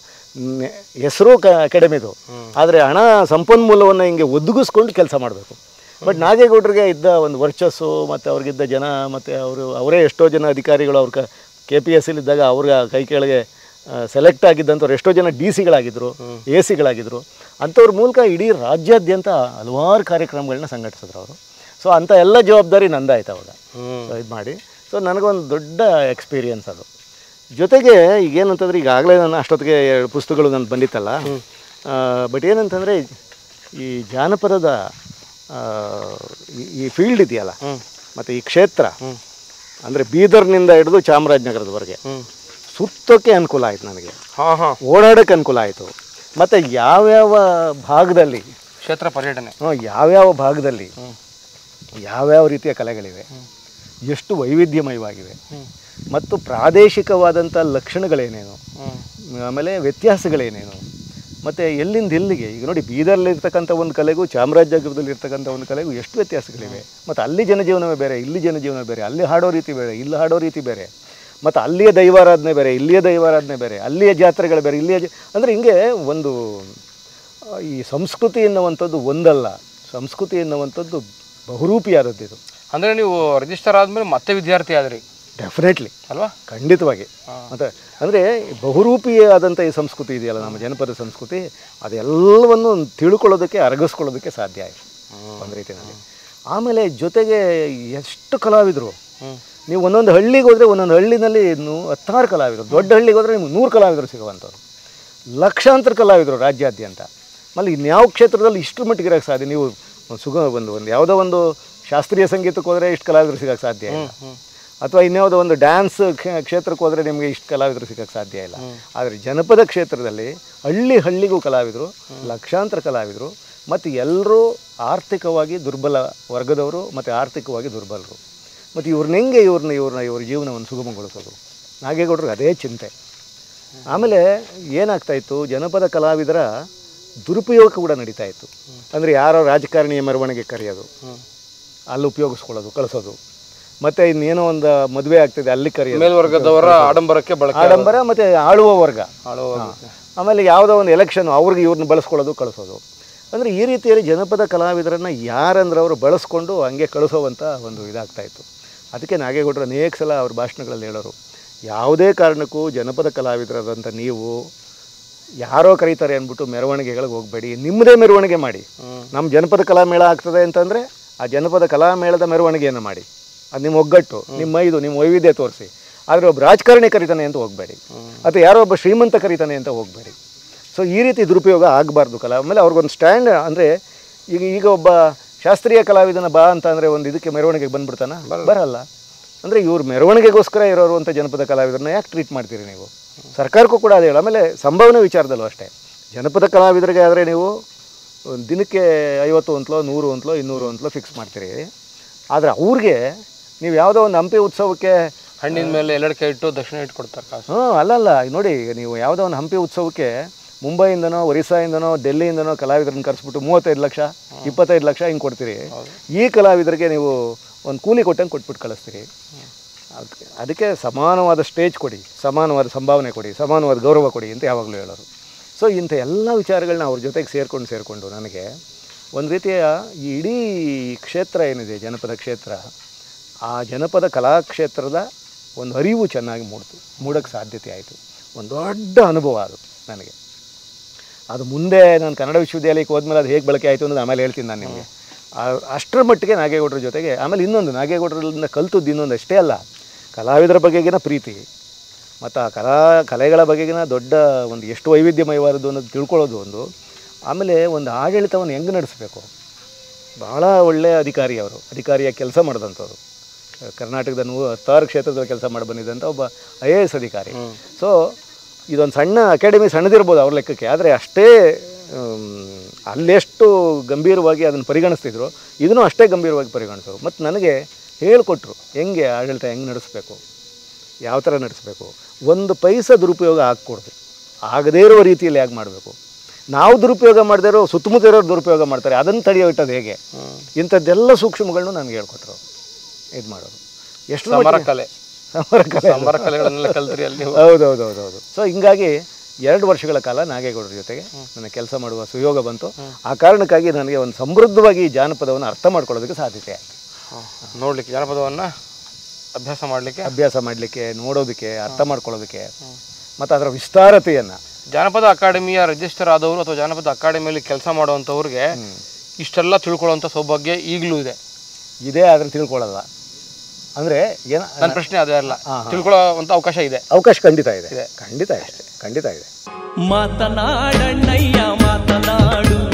ಹೆಸರು ಕ ಅಕಾಡೆಮಿದು ಆದರೆ ಹಣ ಸಂಪನ್ಮೂಲವನ್ನು ಹಿಂಗೆ ಒದಗಿಸ್ಕೊಂಡು ಕೆಲಸ ಮಾಡಬೇಕು ಬಟ್ ನಾಗೇಗೌಡರಿಗೆ ಇದ್ದ ಒಂದು ವರ್ಚಸ್ಸು ಮತ್ತು ಅವ್ರಿಗಿದ್ದ ಜನ ಮತ್ತು ಅವರು ಅವರೇ ಎಷ್ಟೋ ಜನ ಅಧಿಕಾರಿಗಳು ಅವ್ರ ಕ ಕೆ ಪಿ ಎಸ್ ಇದ್ದಾಗ ಅವ್ರ ಕೈ ಕೆಳಗೆ ಸೆಲೆಕ್ಟ್ ಆಗಿದ್ದಂಥವ್ರು ಎಷ್ಟೋ ಜನ ಡಿ ಸಿಗಳಾಗಿದ್ದರು ಎ ಸಿಗಳಾಗಿದ್ದರು ಅಂಥವ್ರ ಮೂಲಕ ಇಡೀ ರಾಜ್ಯಾದ್ಯಂತ ಹಲವಾರು ಕಾರ್ಯಕ್ರಮಗಳನ್ನ ಸಂಘಟಿಸಿದ್ರು ಅವರು ಸೊ ಅಂಥ ಎಲ್ಲ ಜವಾಬ್ದಾರಿ ನಂದಾಯ್ತು ಅವಾಗ ಹ್ಮ್ ಸೊ ಇದು ಮಾಡಿ ಸೊ ನನಗೊಂದು ದೊಡ್ಡ ಎಕ್ಸ್ಪೀರಿಯನ್ಸ್ ಅದು ಜೊತೆಗೆ ಈಗೇನಂತಂದ್ರೆ ಈಗಾಗಲೇ ನಾನು ಅಷ್ಟೊತ್ತಿಗೆ ಎರಡು ಪುಸ್ತಕಗಳು ನಾನು ಬಂದಿತ್ತಲ್ಲ ಬಟ್ ಏನಂತಂದರೆ ಈ ಜಾನಪದದ ಆ, ಈ- ಈ ಫೀಲ್ಡ್ ಇದೆಯಲ್ಲ ಮತ್ತು ಈ ಕ್ಷೇತ್ರ ಅಂದರೆ ಬೀದರ್ನಿಂದ ಹಿಡಿದು ಚಾಮರಾಜನಗರದವರೆಗೆ ಹ್ಮ್ ಸುತ್ತೋಕ್ಕೆ ಅನುಕೂಲ ಆಯಿತು ನನಗೆ ಹಾ ಹಾ ಓಡಾಡೋಕ್ಕೆ ಅನುಕೂಲ ಆಯಿತು ಮತ್ತು ಯಾವ್ಯಾವ ಭಾಗದಲ್ಲಿ ಕ್ಷೇತ್ರ ಪರ್ಯಟನೆ ಹ್ಮ್, ಯಾವ್ಯಾವ ಭಾಗದಲ್ಲಿ ಯಾವ್ಯಾವ ರೀತಿಯ ಕಲೆಗಳಿವೆ ಎಷ್ಟು ವೈವಿಧ್ಯಮಯವಾಗಿವೆ ಮತ್ತು ಪ್ರಾದೇಶಿಕವಾದಂಥ ಲಕ್ಷಣಗಳೇನೇನು ಹ್ಮ್ ಆಮೇಲೆ ವ್ಯತ್ಯಾಸಗಳೇನೇನು ಮತ್ತು ಎಲ್ಲಿಂದ ಎಲ್ಲಿಗೆ ಈಗ ನೋಡಿ ಬೀದರ್ಲಿರ್ತಕ್ಕಂಥ ಒಂದು ಕಲೆಗೂ ಚಾಮರಾಜನಗರದಲ್ಲಿ ಇರ್ತಕ್ಕಂಥ ಒಂದು ಕಲೆಗೂ ಎಷ್ಟು ವ್ಯತ್ಯಾಸಗಳಿವೆ ಮತ್ತು ಅಲ್ಲಿ ಜನಜೀವನವೇ ಬೇರೆ ಇಲ್ಲಿ ಜನಜೀವನ ಬೇರೆ ಅಲ್ಲಿ ಹಾಡೋ ರೀತಿ ಬೇರೆ ಇಲ್ಲಿ ಹಾಡೋ ರೀತಿ ಬೇರೆ ಮತ್ತು ಅಲ್ಲಿಯ ದೈವಾರಾಧನೆ ಬೇರೆ ಇಲ್ಲಿಯ ದೈವಾರಾಧನೆ ಬೇರೆ ಅಲ್ಲಿಯ ಜಾತ್ರೆಗಳು ಬೇರೆ ಇಲ್ಲಿಯ ಜ- ಅಂದರೆ ಹಿಂಗೆ ಒಂದು ಆ, ಈ ಸಂಸ್ಕೃತಿ ಎನ್ನುವಂಥದ್ದು ಒಂದಲ್ಲ ಸಂಸ್ಕೃತಿ ಎನ್ನುವಂಥದ್ದು ಬಹುರೂಪಿಯಾದದ್ದು ಇದು ಅಂದ್ರೆ ನೀವು ರಿಜಿಸ್ಟರ್ ಆದ್ಮೇಲೆ ಮತ್ತೆ ವಿದ್ಯಾರ್ಥಿ ಆದ್ರಿ ಡೆಫಿನೆಟ್ಲಿ ಅಲ್ವಾ ಖಂಡಿತವಾಗಿ ಮತ್ತು ಅಂದರೆ ಬಹುರೂಪಿಯಾದಂಥ ಈ ಸಂಸ್ಕೃತಿ ಇದೆಯಲ್ಲ ನಮ್ಮ ಜನಪದ ಸಂಸ್ಕೃತಿ ಅದೆಲ್ಲವನ್ನು ತಿಳ್ಕೊಳ್ಳೋದಕ್ಕೆ ಅರಗಿಸ್ಕೊಳ್ಳೋದಕ್ಕೆ ಸಾಧ್ಯ ಆಯಿತು ಒಂದು ರೀತಿಯಲ್ಲಿ ಆಮೇಲೆ ಜೊತೆಗೆ ಎಷ್ಟು ಕಲಾವಿದರು ನೀವು ಒಂದೊಂದು ಹಳ್ಳಿಗೆ ಹೋದರೆ ಒಂದೊಂದು ಹಳ್ಳಿನಲ್ಲಿ ನೂ ಹತ್ತಾರು ಕಲಾವಿದರು ದೊಡ್ಡ ಹಳ್ಳಿಗೆ ಹೋದರೆ ನಿಮ್ಗೆ ನೂರು ಕಲಾವಿದರು ಸಿಗುವಂಥವ್ರು ಲಕ್ಷಾಂತರ ಕಲಾವಿದರು ರಾಜ್ಯಾದ್ಯಂತ ಆಮೇಲೆ ಇನ್ಯಾವ ಕ್ಷೇತ್ರದಲ್ಲಿ ಇಷ್ಟು ಮಟ್ಟಿಗೆ ಇರೋಕ್ಕೆ ಸಾಧ್ಯ ನೀವು ಒಂದು ಸುಗ ಒಂದು ಒಂದು ಯಾವುದೋ ಒಂದು ಶಾಸ್ತ್ರೀಯ ಸಂಗೀತಕ್ಕೆ ಹೋದರೆ ಇಷ್ಟು ಕಲಾವಿದರು ಸಿಗೋಕ್ಕೆ ಸಾಧ್ಯ ಇಲ್ಲ ಅಥವಾ ಇನ್ಯಾವುದೋ ಒಂದು ಡ್ಯಾನ್ಸ್ ಕ್ಷೇತ್ರಕ್ಕೆ ಹೋದರೆ ನಿಮಗೆ ಇಷ್ಟು ಕಲಾವಿದರು ಸಿಗೋಕ್ಕೆ ಸಾಧ್ಯ ಇಲ್ಲ ಆದರೆ ಜನಪದ ಕ್ಷೇತ್ರದಲ್ಲಿ ಹಳ್ಳಿ ಹಳ್ಳಿಗೂ ಕಲಾವಿದರು ಲಕ್ಷಾಂತರ ಕಲಾವಿದರು ಮತ್ತು ಎಲ್ಲರೂ ಆರ್ಥಿಕವಾಗಿ ದುರ್ಬಲ ವರ್ಗದವರು ಮತ್ತು ಆರ್ಥಿಕವಾಗಿ ದುರ್ಬಲರು ಮತ್ತು ಇವ್ರನ್ನ ಹೆಂಗೆ ಇವ್ರನ್ನ ಇವ್ರನ್ನ ಇವ್ರ ಜೀವನವನ್ನು ಸುಗಮಗೊಳಿಸೋದು ನಾಗೇಗೌಡರಿಗೆ ಅದೇ ಚಿಂತೆ ಆಮೇಲೆ ಏನಾಗ್ತಾಯಿತ್ತು ಜನಪದ ಕಲಾವಿದರ ದುರುಪಯೋಗ ಕೂಡ ನಡೀತಾ ಇತ್ತು ಅಂದರೆ ಯಾರೋ ರಾಜಕಾರಣಿಯ ಮೆರವಣಿಗೆ ಕರೆಯೋದು ಅಲ್ಲಿ ಉಪಯೋಗಿಸ್ಕೊಳ್ಳೋದು ಕಳಿಸೋದು ಮತ್ತು ಇನ್ನೇನೋ ಒಂದು ಮದುವೆ ಆಗ್ತಿದೆ ಅಲ್ಲಿ ಕರೆಯೋದು ಮೇಲ್ವರ್ಗದವರ ಆಡಂಬರಕ್ಕೆ ಬಳಕೆ ಆಡಂಬರ ಮತ್ತು ಆಳುವ ವರ್ಗ ಆಳುವ ಹಾ. ಆಮೇಲೆ ಯಾವುದೋ ಒಂದು ಎಲೆಕ್ಷನ್ ಅವ್ರಿಗೆ ಇವ್ರನ್ನ ಬಳಸ್ಕೊಳ್ಳೋದು ಕಳಿಸೋದು ಅಂದರೆ ಈ ರೀತಿಯಲ್ಲಿ ಜನಪದ ಕಲಾವಿದರನ್ನು ಯಾರಂದ್ರೆ ಅವರು ಬಳಸ್ಕೊಂಡು ಹಂಗೆ ಕಳಿಸೋವಂಥ ಒಂದು ಇದಾಗ್ತಾ ಇತ್ತು ಅದಕ್ಕೆ ನಾಗೇಗೌಡರು ಅನೇಕ ಸಲ ಅವ್ರ ಭಾಷಣಗಳಲ್ಲಿ ಹೇಳೋರು ಯಾವುದೇ ಕಾರಣಕ್ಕೂ ಜನಪದ ಕಲಾವಿದರಾದಂಥ ನೀವು ಯಾರೋ ಕರೀತಾರೆ ಅಂದ್ಬಿಟ್ಟು ಮೆರವಣಿಗೆಗಳಿಗೆ ಹೋಗಬೇಡಿ ನಿಮ್ಮದೇ ಮೆರವಣಿಗೆ ಮಾಡಿ ನಮ್ಮ ಜನಪದ ಕಲಾಮೇಳ ಆಗ್ತದೆ ಅಂತಂದರೆ ಆ ಜನಪದ ಕಲಾಮೇಳದ ಮೆರವಣಿಗೆಯನ್ನು ಮಾಡಿ ಅದು ನಿಮ್ಮ ಒಗ್ಗಟ್ಟು ನಿಮ್ಮ ಇದು ನಿಮ್ಮ ವೈವಿಧ್ಯ ತೋರಿಸಿ ಆದರೆ ಒಬ್ಬ ರಾಜಕಾರಣಿ ಕರೀತಾನೆ ಅಂತ ಹೋಗಬೇಡಿ ಅಥವಾ ಯಾರೋ ಒಬ್ಬ ಶ್ರೀಮಂತ ಕರೀತಾನೆ ಅಂತ ಹೋಗಬೇಡಿ ಸೊ ಈ ರೀತಿ ದುರುಪಯೋಗ ಆಗಬಾರ್ದು ಕಲಾ ಆಮೇಲೆ ಅವ್ರಿಗೊಂದು ಸ್ಟ್ಯಾಂಡ್ ಅಂದರೆ ಈಗ ಈಗ ಒಬ್ಬ ಶಾಸ್ತ್ರೀಯ ಕಲಾವಿದನ ಬಾ ಅಂತ ಅಂದರೆ ಒಂದು ಇದಕ್ಕೆ ಮೆರವಣಿಗೆಗೆ ಬಂದ್ಬಿಡ್ತಾನ ಬರಲ್ಲ ಅಂದರೆ ಇವ್ರು ಮೆರವಣಿಗೆಗೋಸ್ಕರ ಇರೋರು ಅಂತ ಜನಪದ ಕಲಾವಿದರನ್ನ ಯಾಕೆ ಟ್ರೀಟ್ ಮಾಡ್ತೀರಿ ನೀವು ಸರ್ಕಾರಕ್ಕೂ ಕೂಡ ಅದೇ ಹೇಳು ಆಮೇಲೆ ಸಂಭಾವನೆ ವಿಚಾರದಲ್ಲೂ ಅಷ್ಟೇ ಜನಪದ ಕಲಾವಿದರಿಗೆ ಆದರೆ ನೀವು ಒಂದು ದಿನಕ್ಕೆ ಐವತ್ತು ಅಂತಲೋ ನೂರು ಅಂತಲೋ ಇನ್ನೂರು ಅಂತಲೋ ಫಿಕ್ಸ್ ಮಾಡ್ತೀರಿ ಆದರೆ ಅವ್ರಿಗೆ ನೀವು ಯಾವುದೋ ಒಂದು ಹಂಪಿ ಉತ್ಸವಕ್ಕೆ ಹಣ್ಣಿನ ಮೇಲೆ ಎಲ್ಲಡಿಕೆ ಇಟ್ಟು ದಕ್ಷಿಣ ಇಟ್ಟು ಕೊಡ್ತಾರೆ ಕಾಸು ಹ್ಞೂ ಅಲ್ಲಲ್ಲ ಈಗ ನೋಡಿ ಈಗ ನೀವು ಯಾವುದೋ ಒಂದು ಹಂಪಿ ಉತ್ಸವಕ್ಕೆ ಮುಂಬೈಯಿಂದನೋ ಒರಿಸ್ಸಾಯಿಂದನೋ ಡೆಲ್ಲಿಯಿಂದನೋ ಕಲಾವಿದರನ್ನ ಕರೆಸ್ಬಿಟ್ಟು ಮೂವತ್ತೈದು ಲಕ್ಷ ಇಪ್ಪತ್ತೈದು ಲಕ್ಷ ಹಿಂಗೆ ಕೊಡ್ತೀರಿ ಈ ಕಲಾವಿದರಿಗೆ ನೀವು ಒಂದು ಕೂಲಿ ಕೊಟ್ಟಂಗೆ ಕೊಟ್ಬಿಟ್ಟು ಕಳಿಸ್ತೀರಿ ಅದಕ್ಕೆ ಅದಕ್ಕೆ ಸಮಾನವಾದ ಸ್ಟೇಜ್ ಕೊಡಿ ಸಮಾನವಾದ ಸಂಭಾವನೆ ಕೊಡಿ ಸಮಾನವಾದ ಗೌರವ ಕೊಡಿ ಅಂತ ಯಾವಾಗಲೂ ಹೇಳೋರು ಸೊ ಇಂಥ ಎಲ್ಲ ವಿಚಾರಗಳನ್ನ ಅವ್ರ ಜೊತೆಗೆ ಸೇರಿಕೊಂಡು ಸೇರಿಕೊಂಡು ನನಗೆ ಒಂದು ರೀತಿಯ ಈ ಇಡೀ ಕ್ಷೇತ್ರ ಏನಿದೆ ಜನಪದ ಕ್ಷೇತ್ರ ಆ ಜನಪದ ಕಲಾಕ್ಷೇತ್ರದ ಒಂದು ಅರಿವು ಚೆನ್ನಾಗಿ ಮೂಡ್ತು ಮೂಡೋಕ್ಕೆ ಸಾಧ್ಯತೆ ಆಯಿತು ಒಂದು ದೊಡ್ಡ ಅನುಭವ ಅದು ನನಗೆ ಅದು ಮುಂದೆ ನಾನು ಕನ್ನಡ ವಿಶ್ವವಿದ್ಯಾಲಯಕ್ಕೆ ಹೋದ್ಮೇಲೆ ಅದು ಹೇಗೆ ಬಳಕೆ ಆಯಿತು ಅನ್ನೋದು ಆಮೇಲೆ ಹೇಳ್ತೀನಿ ನಾನು ನಿಮಗೆ ಆ- ಅಷ್ಟರ ಮಟ್ಟಿಗೆ ನಾಗೇಗೌಡರ ಜೊತೆಗೆ ಆಮೇಲೆ ಇನ್ನೊಂದು ನಾಗೇಗೌಡರಿಂದ ಕಲ್ತದ್ದು ಇನ್ನೊಂದು ಅಷ್ಟೇ ಅಲ್ಲ ಕಲಾವಿದರ ಬಗೆಗಿನ ಪ್ರೀತಿ ಮತ್ತು ಆ ಕಲಾ ಕಲೆಗಳ ಬಗೆಗಿನ ದೊಡ್ಡ ಒಂದು ಎಷ್ಟು ವೈವಿಧ್ಯಮಯವಾದದ್ದು ಅನ್ನೋದು ತಿಳ್ಕೊಳ್ಳೋದು ಒಂದು ಆಮೇಲೆ ಒಂದು ಆಡಳಿತವನ್ನು ಹೆಂಗೆ ನಡೆಸಬೇಕು ಭಾಳ ಒಳ್ಳೆಯ ಅಧಿಕಾರಿ ಅವರು ಅಧಿಕಾರಿಯಾಗಿ ಕೆಲಸ ಮಾಡಿದಂಥವ್ರು ಕರ್ನಾಟಕದ ನೂ ಹತ್ತಾರು ಕ್ಷೇತ್ರದಲ್ಲಿ ಕೆಲಸ ಮಾಡಿ ಬಂದಿದ್ದಂಥ ಒಬ್ಬ ಐ ಎ ಎಸ್ ಅಧಿಕಾರಿ ಸೊ ಇದೊಂದು ಸಣ್ಣ ಅಕಾಡೆಮಿ ಸಣ್ಣದಿರ್ಬೋದು ಅವ್ರ ಲೆಕ್ಕಕ್ಕೆ ಆದರೆ ಅಷ್ಟೇ ಆಮ್, ಅಲ್ಲೆಷ್ಟು ಗಂಭೀರವಾಗಿ ಅದನ್ನು ಪರಿಗಣಿಸ್ತಿದ್ರು ಇದನ್ನು ಅಷ್ಟೇ ಗಂಭೀರವಾಗಿ ಪರಿಗಣಿಸೋರು ಮತ್ತು ನನಗೆ ಹೇಳಿಕೊಟ್ರು ಹೆಂಗೆ ಆಡಳಿತ ಹೆಂಗೆ ನಡೆಸಬೇಕು ಯಾವ ಥರ ನಡೆಸಬೇಕು ಒಂದು ಪೈಸಾ ದುರುಪಯೋಗ ಆಗಕೂಡ್ದು ಆಗದೇ ಇರೋ ರೀತಿಯಲ್ಲಿ ಹೇಗೆ ಮಾಡಬೇಕು ನಾವು ದುರುಪಯೋಗ ಮಾಡದೇ ಇರೋ ಸುತ್ತಮುತ್ತ ಇರೋರು ದುರುಪಯೋಗ ಮಾಡ್ತಾರೆ ಅದನ್ನು ತಡೆಯೋ ಇಟ್ಟದು ಹೇಗೆ ಇಂಥದ್ದೆಲ್ಲ ಸೂಕ್ಷ್ಮಗಳನ್ನು ನನಗೆ ಹೇಳ್ಕೊಟ್ರು ಇದು ಮಾಡೋದು ಎಷ್ಟು ಸಮರ ಮಟ್ಟಿಗೆ- ಕಲೆ ಸಮರ ಕಲೆ ಸಮರ ಕಲೆಗಳನ್ನೆಲ್ಲ ಕಲ್ತ್ರಿ ಅಲ್ಲಿ ನೀವು ಹೌದು ಹೌದು ಹೌದು ಹೌದು ಸೊ ಹಿಂಗಾಗಿ ಎರಡು ವರ್ಷಗಳ ಕಾಲ ನಾಗೇಗೌಡರ ಜೊತೆಗೆ ನನ್ನ ಕೆಲಸ ಮಾಡುವ ಸುಯೋಗ ಬಂತು ಆ ಕಾರಣಕ್ಕಾಗಿ ನನಗೆ ಒಂದು ಸಮೃದ್ಧವಾಗಿ ಈ ಜಾನಪದವನ್ನು ಅರ್ಥ ಮಾಡ್ಕೊಳ್ಳೋದಕ್ಕೆ ಸಾಧ್ಯತೆ ಆಯಿತು ನೋಡ್ಲಿಕ್ಕೆ ಜಾನಪದವನ್ನ ಅಭ್ಯಾಸ ಮಾಡ್ಲಿಕ್ಕೆ ಅಭ್ಯಾಸ ಮಾಡಲಿಕ್ಕೆ ನೋಡೋದಕ್ಕೆ ಅರ್ಥ ಮಾಡ್ಕೊಳ್ಳೋದಕ್ಕೆ ಮತ್ತು ಅದರ ವಿಸ್ತಾರತೆಯನ್ನು ಜಾನಪದ ಅಕಾಡೆಮಿಯ ರಿಜಿಸ್ಟರ್ ಆದವರು ಅಥವಾ ಜಾನಪದ ಅಕಾಡೆಮಿಯಲ್ಲಿ ಕೆಲಸ ಮಾಡುವಂಥವ್ರಿಗೆ ಇಷ್ಟೆಲ್ಲ ತಿಳ್ಕೊಳ್ಳುವಂಥ ಸೌಭಾಗ್ಯ ಈಗಲೂ ಇದೆ ಇದೇ ಆದರೆ ತಿಳ್ಕೊಳ್ಳಲ್ಲ ಅಂದರೆ ಏನ ನನ್ನ ಪ್ರಶ್ನೆ ಅದೇ ಅಲ್ಲ ತಿಳ್ಕೊಳ್ಳೋವಂಥ ಅವಕಾಶ ಇದೆ ಅವಕಾಶ ಖಂಡಿತ ಇದೆ ಖಂಡಿತ ಇದೆ ಖಂಡಿತ ಇದೆ ಮಾತನಾಡಣ್ಣಯ್ಯ ಮಾತನಾಡು